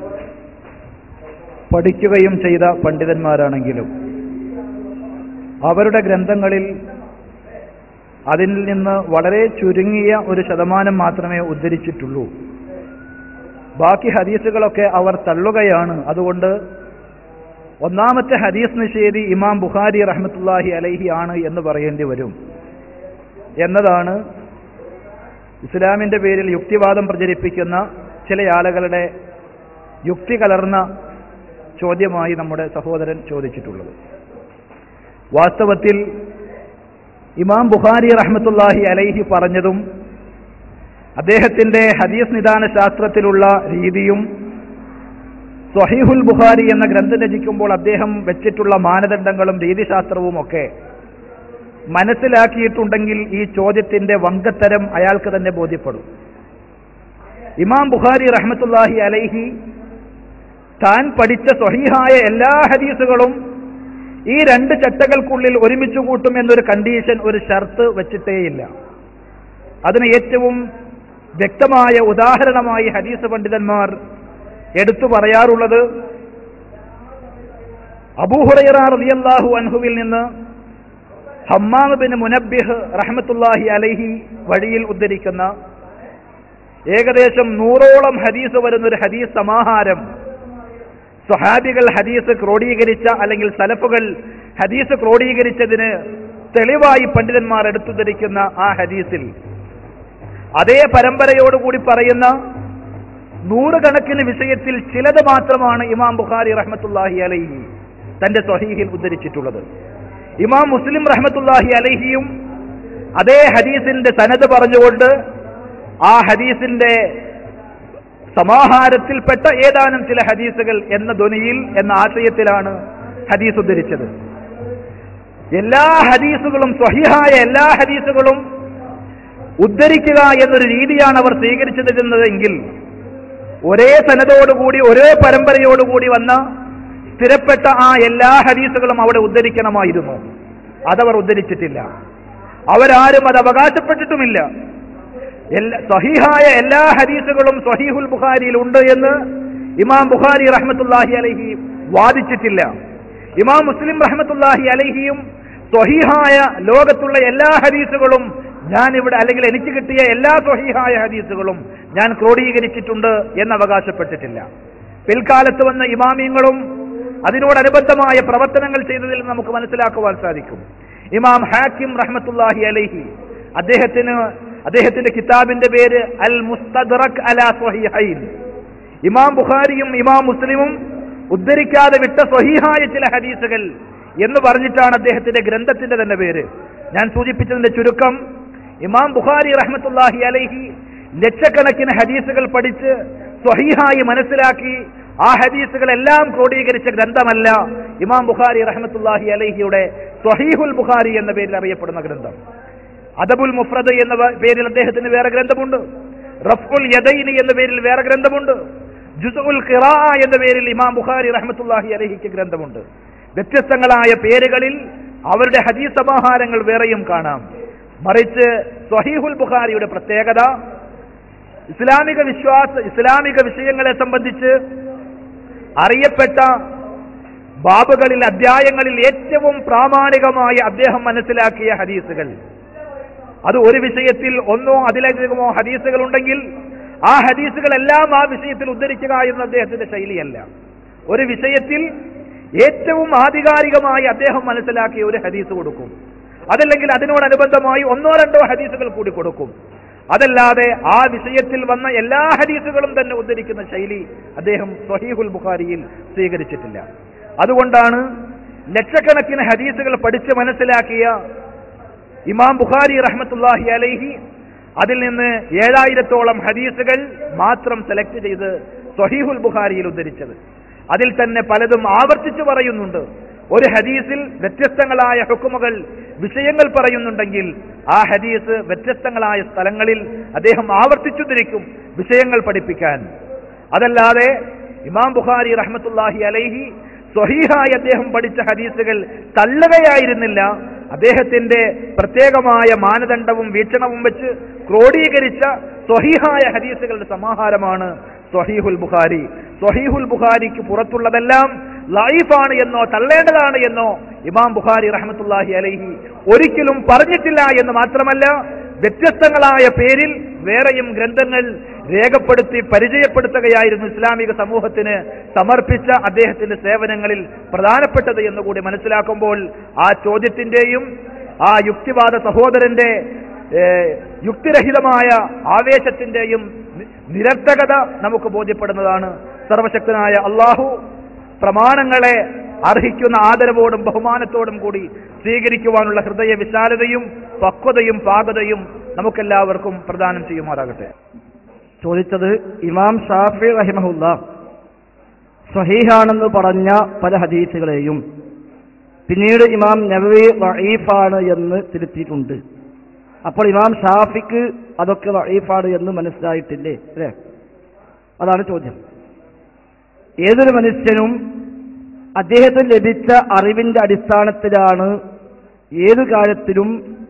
പഠിക്കുകയും ചെയ്ത പണ്ഡിതന്മാരാണെങ്കിലും അവരുടെ ഗ്രന്ഥങ്ങളിൽ അതിൽ നിന്ന് വളരെ ചുരുങ്ങിയ ഒരു ശതമാനം മാത്രമേ ഉദ്ധരിച്ചിട്ടുള്ളൂ ബാക്കി ഹദീസുകളൊക്കെ അവർ തള്ളുകയാണ് അതുകൊണ്ട് ഒന്നാമത്തെ ഹദീസ് നിഷേധി ഇമാം ബുഖാരി റഹ്മത്തുല്ലാഹി അലൈഹി ആണ് എന്ന് പറയേണ്ടി വരും എന്നതാണ് ഇസ്ലാമിന്റെ പേരിൽ യുക്തിവാദം പ്രചരിപ്പിക്കുന്ന ചില ആളുകളുടെ യുക്തി കലർന്ന ചോദ്യമായി നമ്മുടെ സഹോദരൻ ചോദിച്ചിട്ടുള്ളത് വാസ്തവത്തിൽ ഇമാം ബുഖാരി റഹ്മത്തുല്ലാഹി അലൈഹി പറഞ്ഞതും അദ്ദേഹത്തിന്റെ ഹദീസ് നിദാന ശാസ്ത്രത്തിലുള്ള രീതിയും സ്വഹീഹുൽ ബുഖാരി എന്ന ഗ്രന്ഥം രചിക്കുമ്പോൾ അദ്ദേഹം വെച്ചിട്ടുള്ള മാനദണ്ഡങ്ങളും രീതിശാസ്ത്രവും ഒക്കെ മനസ്സിലാക്കിയിട്ടുണ്ടെങ്കിൽ ഈ ചോദ്യത്തിന്റെ വങ്കത്തരം അയാൾക്ക് തന്നെ ബോധ്യപ്പെടും ഇമാം ബുഖാരി റഹ്മത്തുല്ലാഹി അലൈഹി താൻ പഠിച്ച സ്വഹീഹായ എല്ലാ ഹദീസുകളും ഈ രണ്ട് ചട്ടകൾക്കുള്ളിൽ ഒരുമിച്ച് കൂട്ടും എന്നൊരു കണ്ടീഷൻ ഒരു ഷർത്ത് വെച്ചിട്ടേയില്ല അതിന് ഏറ്റവും വ്യക്തമായ ഉദാഹരണമായി ഹദീസ് പണ്ഡിതന്മാർ എടുത്തു പറയാറുള്ളത് അബൂഹുറൈറ റളിയല്ലാഹു അൻഹുവിൽ നിന്ന് ഹമ്മാം ബിൻ മുനബ്ബിഹ് റഹ്മത്തുല്ലാഹി അലൈഹി വഴിയിൽ ഉദ്ധരിക്കുന്ന ഏകദേശം നൂറോളം ഹദീസ് വരുന്ന ഒരു ഹദീസ് സമാഹാരം സ്വഹാബികൾ ഹദീസ് ക്രോഡീകരിച്ച അല്ലെങ്കിൽ സലഫുകൾ ഹദീസ് ക്രോഡീകരിച്ചതിന് തെളിവായി പണ്ഡിതന്മാർ എടുത്തുദ്ധരിക്കുന്ന ആ ഹദീസിൽ അതേ പരമ്പരയോടുകൂടി പറയുന്ന നൂറുകണക്കിന് വിഷയത്തിൽ ചിലത് മാത്രമാണ് ഇമാം ബുഖാരി റഹ്മത്തുല്ലാഹി അലൈഹി തന്റെ സ്വഹീഹിൽ ഉദ്ധരിച്ചിട്ടുള്ളത് ഇമാം മുസ്ലിം റഹ്മത്തുല്ലാഹി അലൈഹിയും അതേ ഹദീസിന്റെ സനത് പറഞ്ഞുകൊണ്ട് ആ ഹദീസിന്റെ സമാഹാരത്തിൽപ്പെട്ട ഏതാനും ചില ഹദീസുകൾ എന്ന ധ്വനിയിൽ എന്ന ആശയത്തിലാണ് ഹദീസ് ഉദ്ധരിച്ചത് എല്ലാ ഹദീസുകളും സ്വഹിഹായ എല്ലാ ഹദീസുകളും ഉദ്ധരിക്കുക എന്നൊരു രീതിയാണ് അവർ സ്വീകരിച്ചതെങ്കിൽ ഒരേ സനതോടുകൂടി ഒരേ പരമ്പരയോടുകൂടി വന്ന സ്ഥിരപ്പെട്ട ആ എല്ലാ ഹദീസുകളും അവിടെ ഉദ്ധരിക്കണമായിരുന്നു അതവർ ഉദ്ധരിച്ചിട്ടില്ല അവരാരും അത് അവകാശപ്പെട്ടിട്ടുമില്ല എല്ലാ സഹിഹായ എല്ലാ ഹദീസുകളും സഹീഹുൽ ബുഖാരിയിൽ ഉണ്ട് എന്ന് ഇമാം ബുഖാരി റഹ്മത്തുല്ലാഹി അലഹി വാദിച്ചിട്ടില്ല ഇമാം മുസ്ലിം റഹ്മത്തുല്ലാഹി അലഹിയും സ്വഹീഹായ ലോകത്തുള്ള എല്ലാ ഹദീസുകളും ഞാൻ ഇവിടെ അല്ലെങ്കിൽ എനിക്ക് കിട്ടിയ എല്ലാ സ്വഹീഹായ ഹദീസുകളും ഞാൻ ക്രോഡീകരിച്ചിട്ടുണ്ട് എന്ന് അവകാശപ്പെട്ടിട്ടില്ല പിൽക്കാലത്ത് വന്ന ഇമാമിയങ്ങളും അതിനോടനുബന്ധമായ പ്രവർത്തനങ്ങൾ ചെയ്തതിൽ നമുക്ക് മനസ്സിലാക്കുവാൻ സാധിക്കും ഇമാം ഹാക്കിം റഹ്മത്തുല്ലാഹി അലൈഹി അദ്ദേഹത്തിന് അദ്ദേഹത്തിന്റെ കിതാബിന്റെ പേര് അൽ മുസ്തദ്റക് അലാ സ്വഹീഹൈൻ ഇമാം ബുഖാരിയും ഇമാം മുസ്ലിമും ഉദ്ധരിക്കാതെ വിട്ട സ്വഹീഹായ ചില ഹദീസുകൾ എന്ന് പറഞ്ഞിട്ടാണ് അദ്ദേഹത്തിന്റെ ഗ്രന്ഥത്തിന്റെ തന്നെ പേര് ഞാൻ സൂചിപ്പിച്ചതിന്റെ ചുരുക്കം ഇമാം ബുഖാരി റഹ്മത്തുല്ലാഹി അലൈഹി ലക്ഷക്കണക്കിന് ഹദീസുകൾ പഠിച്ച് സ്വഹീഹായി മനസ്സിലാക്കി ആ ഹദീസുകൾ എല്ലാം ക്രോഡീകരിച്ച ഗ്രന്ഥമല്ല ഇമാം ബുഖാരി റഹ്മത്തുല്ലാഹി അലൈഹിയുടെ സ്വഹീഹുൽ ബുഖാരി എന്ന പേരിൽ അറിയപ്പെടുന്ന ഗ്രന്ഥം അദബുൽ മുഫ്രദ് എന്ന വ- പേരിൽ അദ്ദേഹത്തിന് വേറെ ഗ്രന്ഥമുണ്ട് റഫ്ഉൽ യദൈനി എന്ന പേരിൽ വേറെ ഗ്രന്ഥമുണ്ട് ജുസുൽ ഖിറാ എന്ന പേരിൽ ഇമാം ബുഖാരി റഹ്മത്തുല്ലാഹി അലഹിക്ക് ഗ്രന്ഥമുണ്ട് വ്യത്യസ്തങ്ങളായ പേരുകളിൽ അവരുടെ ഹദീസ് സമാഹാരങ്ങൾ വേറെയും കാണാം മറിച്ച് സ്വഹീഹുൽ ബുഖാരിയുടെ പ്രത്യേകത ഇസ്ലാമിക വിശ്വാസ ഇസ്ലാമിക വിഷയങ്ങളെ സംബന്ധിച്ച് അറിയപ്പെട്ട ബാബുകളിൽ അധ്യായങ്ങളിൽ ഏറ്റവും പ്രാമാണികമായി അദ്ദേഹം മനസ്സിലാക്കിയ ഹദീസുകൾ അത് ഒരു വിഷയത്തിൽ ഒന്നോ അതിലധികമോ ഹദീസുകൾ ഉണ്ടെങ്കിൽ ആ ഹദീസുകളെല്ലാം ആ വിഷയത്തിൽ ഉദ്ധരിക്കുക എന്ന അദ്ദേഹത്തിന്റെ ശൈലിയല്ല ഒരു വിഷയത്തിൽ ഏറ്റവും ആധികാരികമായി അദ്ദേഹം മനസ്സിലാക്കിയ ഒരു ഹദീസ് കൊടുക്കും അതല്ലെങ്കിൽ അതിനോടനുബന്ധമായി ഒന്നോ രണ്ടോ ഹദീസുകൾ കൂടി കൊടുക്കും അതല്ലാതെ ആ വിഷയത്തിൽ വന്ന എല്ലാ ഹദീസുകളും തന്നെ ഉദ്ധരിക്കുന്ന ശൈലി അദ്ദേഹം സ്വഹീഹുൽ ബുഖാരിയിൽ സ്വീകരിച്ചിട്ടില്ല അതുകൊണ്ടാണ് ലക്ഷക്കണക്കിന് ഹദീസുകൾ പഠിച്ച് മനസ്സിലാക്കിയ ഇമാം ബുഖാരി റഹ്മത്തുല്ലാഹി അലൈഹി അതിൽ നിന്ന് ഏഴായിരത്തോളം ഹദീസുകൾ മാത്രം സെലക്ട് ചെയ്ത് സ്വഹീഹുൽ ബുഖാരിയിൽ ഉദ്ധരിച്ചത് അതിൽ തന്നെ പലതും ആവർത്തിച്ചു പറയുന്നുണ്ട് ഒരു ഹദീസിൽ വ്യത്യസ്തങ്ങളായ ഹുക്കുമുകൾ വിഷയങ്ങൾ പറയുന്നുണ്ടെങ്കിൽ ആ ഹദീസ് വ്യത്യസ്തങ്ങളായ സ്ഥലങ്ങളിൽ അദ്ദേഹം ആവർത്തിച്ചുദ്ധരിക്കും വിഷയങ്ങൾ പഠിപ്പിക്കാൻ അതല്ലാതെ ഇമാം ബുഖാരി റഹ്മത്തുല്ലാഹി അലൈഹി സ്വഹീഹായി അദ്ദേഹം പഠിച്ച ഹദീസുകൾ തള്ളുകയായിരുന്നില്ല അദ്ദേഹത്തിന്റെ പ്രത്യേകമായ മാനദണ്ഡവും വീക്ഷണവും വെച്ച് ക്രോഡീകരിച്ച സ്വഹീഹായ ഹദീസുകളുടെ സമാഹാരമാണ് സ്വഹീഹുൽ ബുഖാരി സ്വഹീഹുൽ ബുഖാരിക്ക് പുറത്തുള്ളതെല്ലാം ലൈഫാണ് എന്നോ തള്ളേണ്ടതാണ് എന്നോ ഇമാം ബുഖാരി റഹ്മത്തുല്ലാഹി അലൈഹി ഒരിക്കലും പറഞ്ഞിട്ടില്ല എന്ന് മാത്രമല്ല വ്യത്യസ്തങ്ങളായ പേരിൽ വേറെയും ഗ്രന്ഥങ്ങൾ രേഖപ്പെടുത്തി പരിചയപ്പെടുത്തുകയായിരുന്നു ഇസ്ലാമിക സമൂഹത്തിന് സമർപ്പിച്ച അദ്ദേഹത്തിന്റെ സേവനങ്ങളിൽ പ്രധാനപ്പെട്ടത് എന്നുകൂടി മനസ്സിലാക്കുമ്പോൾ ആ ചോദ്യത്തിന്റെയും ആ യുക്തിവാദ സഹോദരന്റെ ഏഹ്, യുക്തിരഹിതമായ ആവേശത്തിന്റെയും നി- നിരർത്ഥകത നമുക്ക് ബോധ്യപ്പെടുന്നതാണ് സർവശക്തനായ അള്ളാഹു പ്രമാണങ്ങളെ അർഹിക്കുന്ന ആദരവോടും ബഹുമാനത്തോടും കൂടി സ്വീകരിക്കുവാനുള്ള ഹൃദയ വിശാലതയും പക്വതയും പാകതയും നമുക്കെല്ലാവർക്കും പ്രദാനം ചെയ്യുമാറാകട്ടെ ചോദിച്ചത് ഇമാം ഷാഫി റഹിമഹുല്ല സഹീഹാണെന്ന് പറഞ്ഞ പല ഹദീസുകളെയും പിന്നീട് ഇമാം നബവി വഈഫാണ് എന്ന് തിരുത്തിയിട്ടുണ്ട് അപ്പോൾ ഇമാം ഷാഫിക്ക് അതൊക്കെ വഈഫാണ് എന്ന് മനസ്സിലായിട്ടില്ലേ അല്ലേ അതാണ് ചോദ്യം ഏതൊരു മനുഷ്യനും അദ്ദേഹത്തിന് ലഭിച്ച അറിവിന്റെ അടിസ്ഥാനത്തിലാണ് ഏതു കാര്യത്തിലും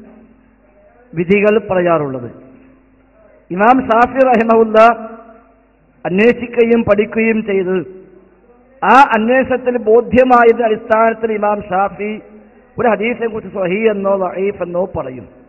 വിധികൾ പറയാറുള്ളത് ഇമാം ഷാഫി റഹിമഹുല്ല അന്വേഷിക്കുകയും പഠിക്കുകയും ചെയ്ത് ആ അന്വേഷണത്തിൽ ബോധ്യമായതിന്റെ അടിസ്ഥാനത്തിൽ ഇമാം ഷാഫി ഒരു ഹദീസിനെ കുറിച്ച് സ്വഹീ എന്നോ വഹീഫ് എന്നോ പറയും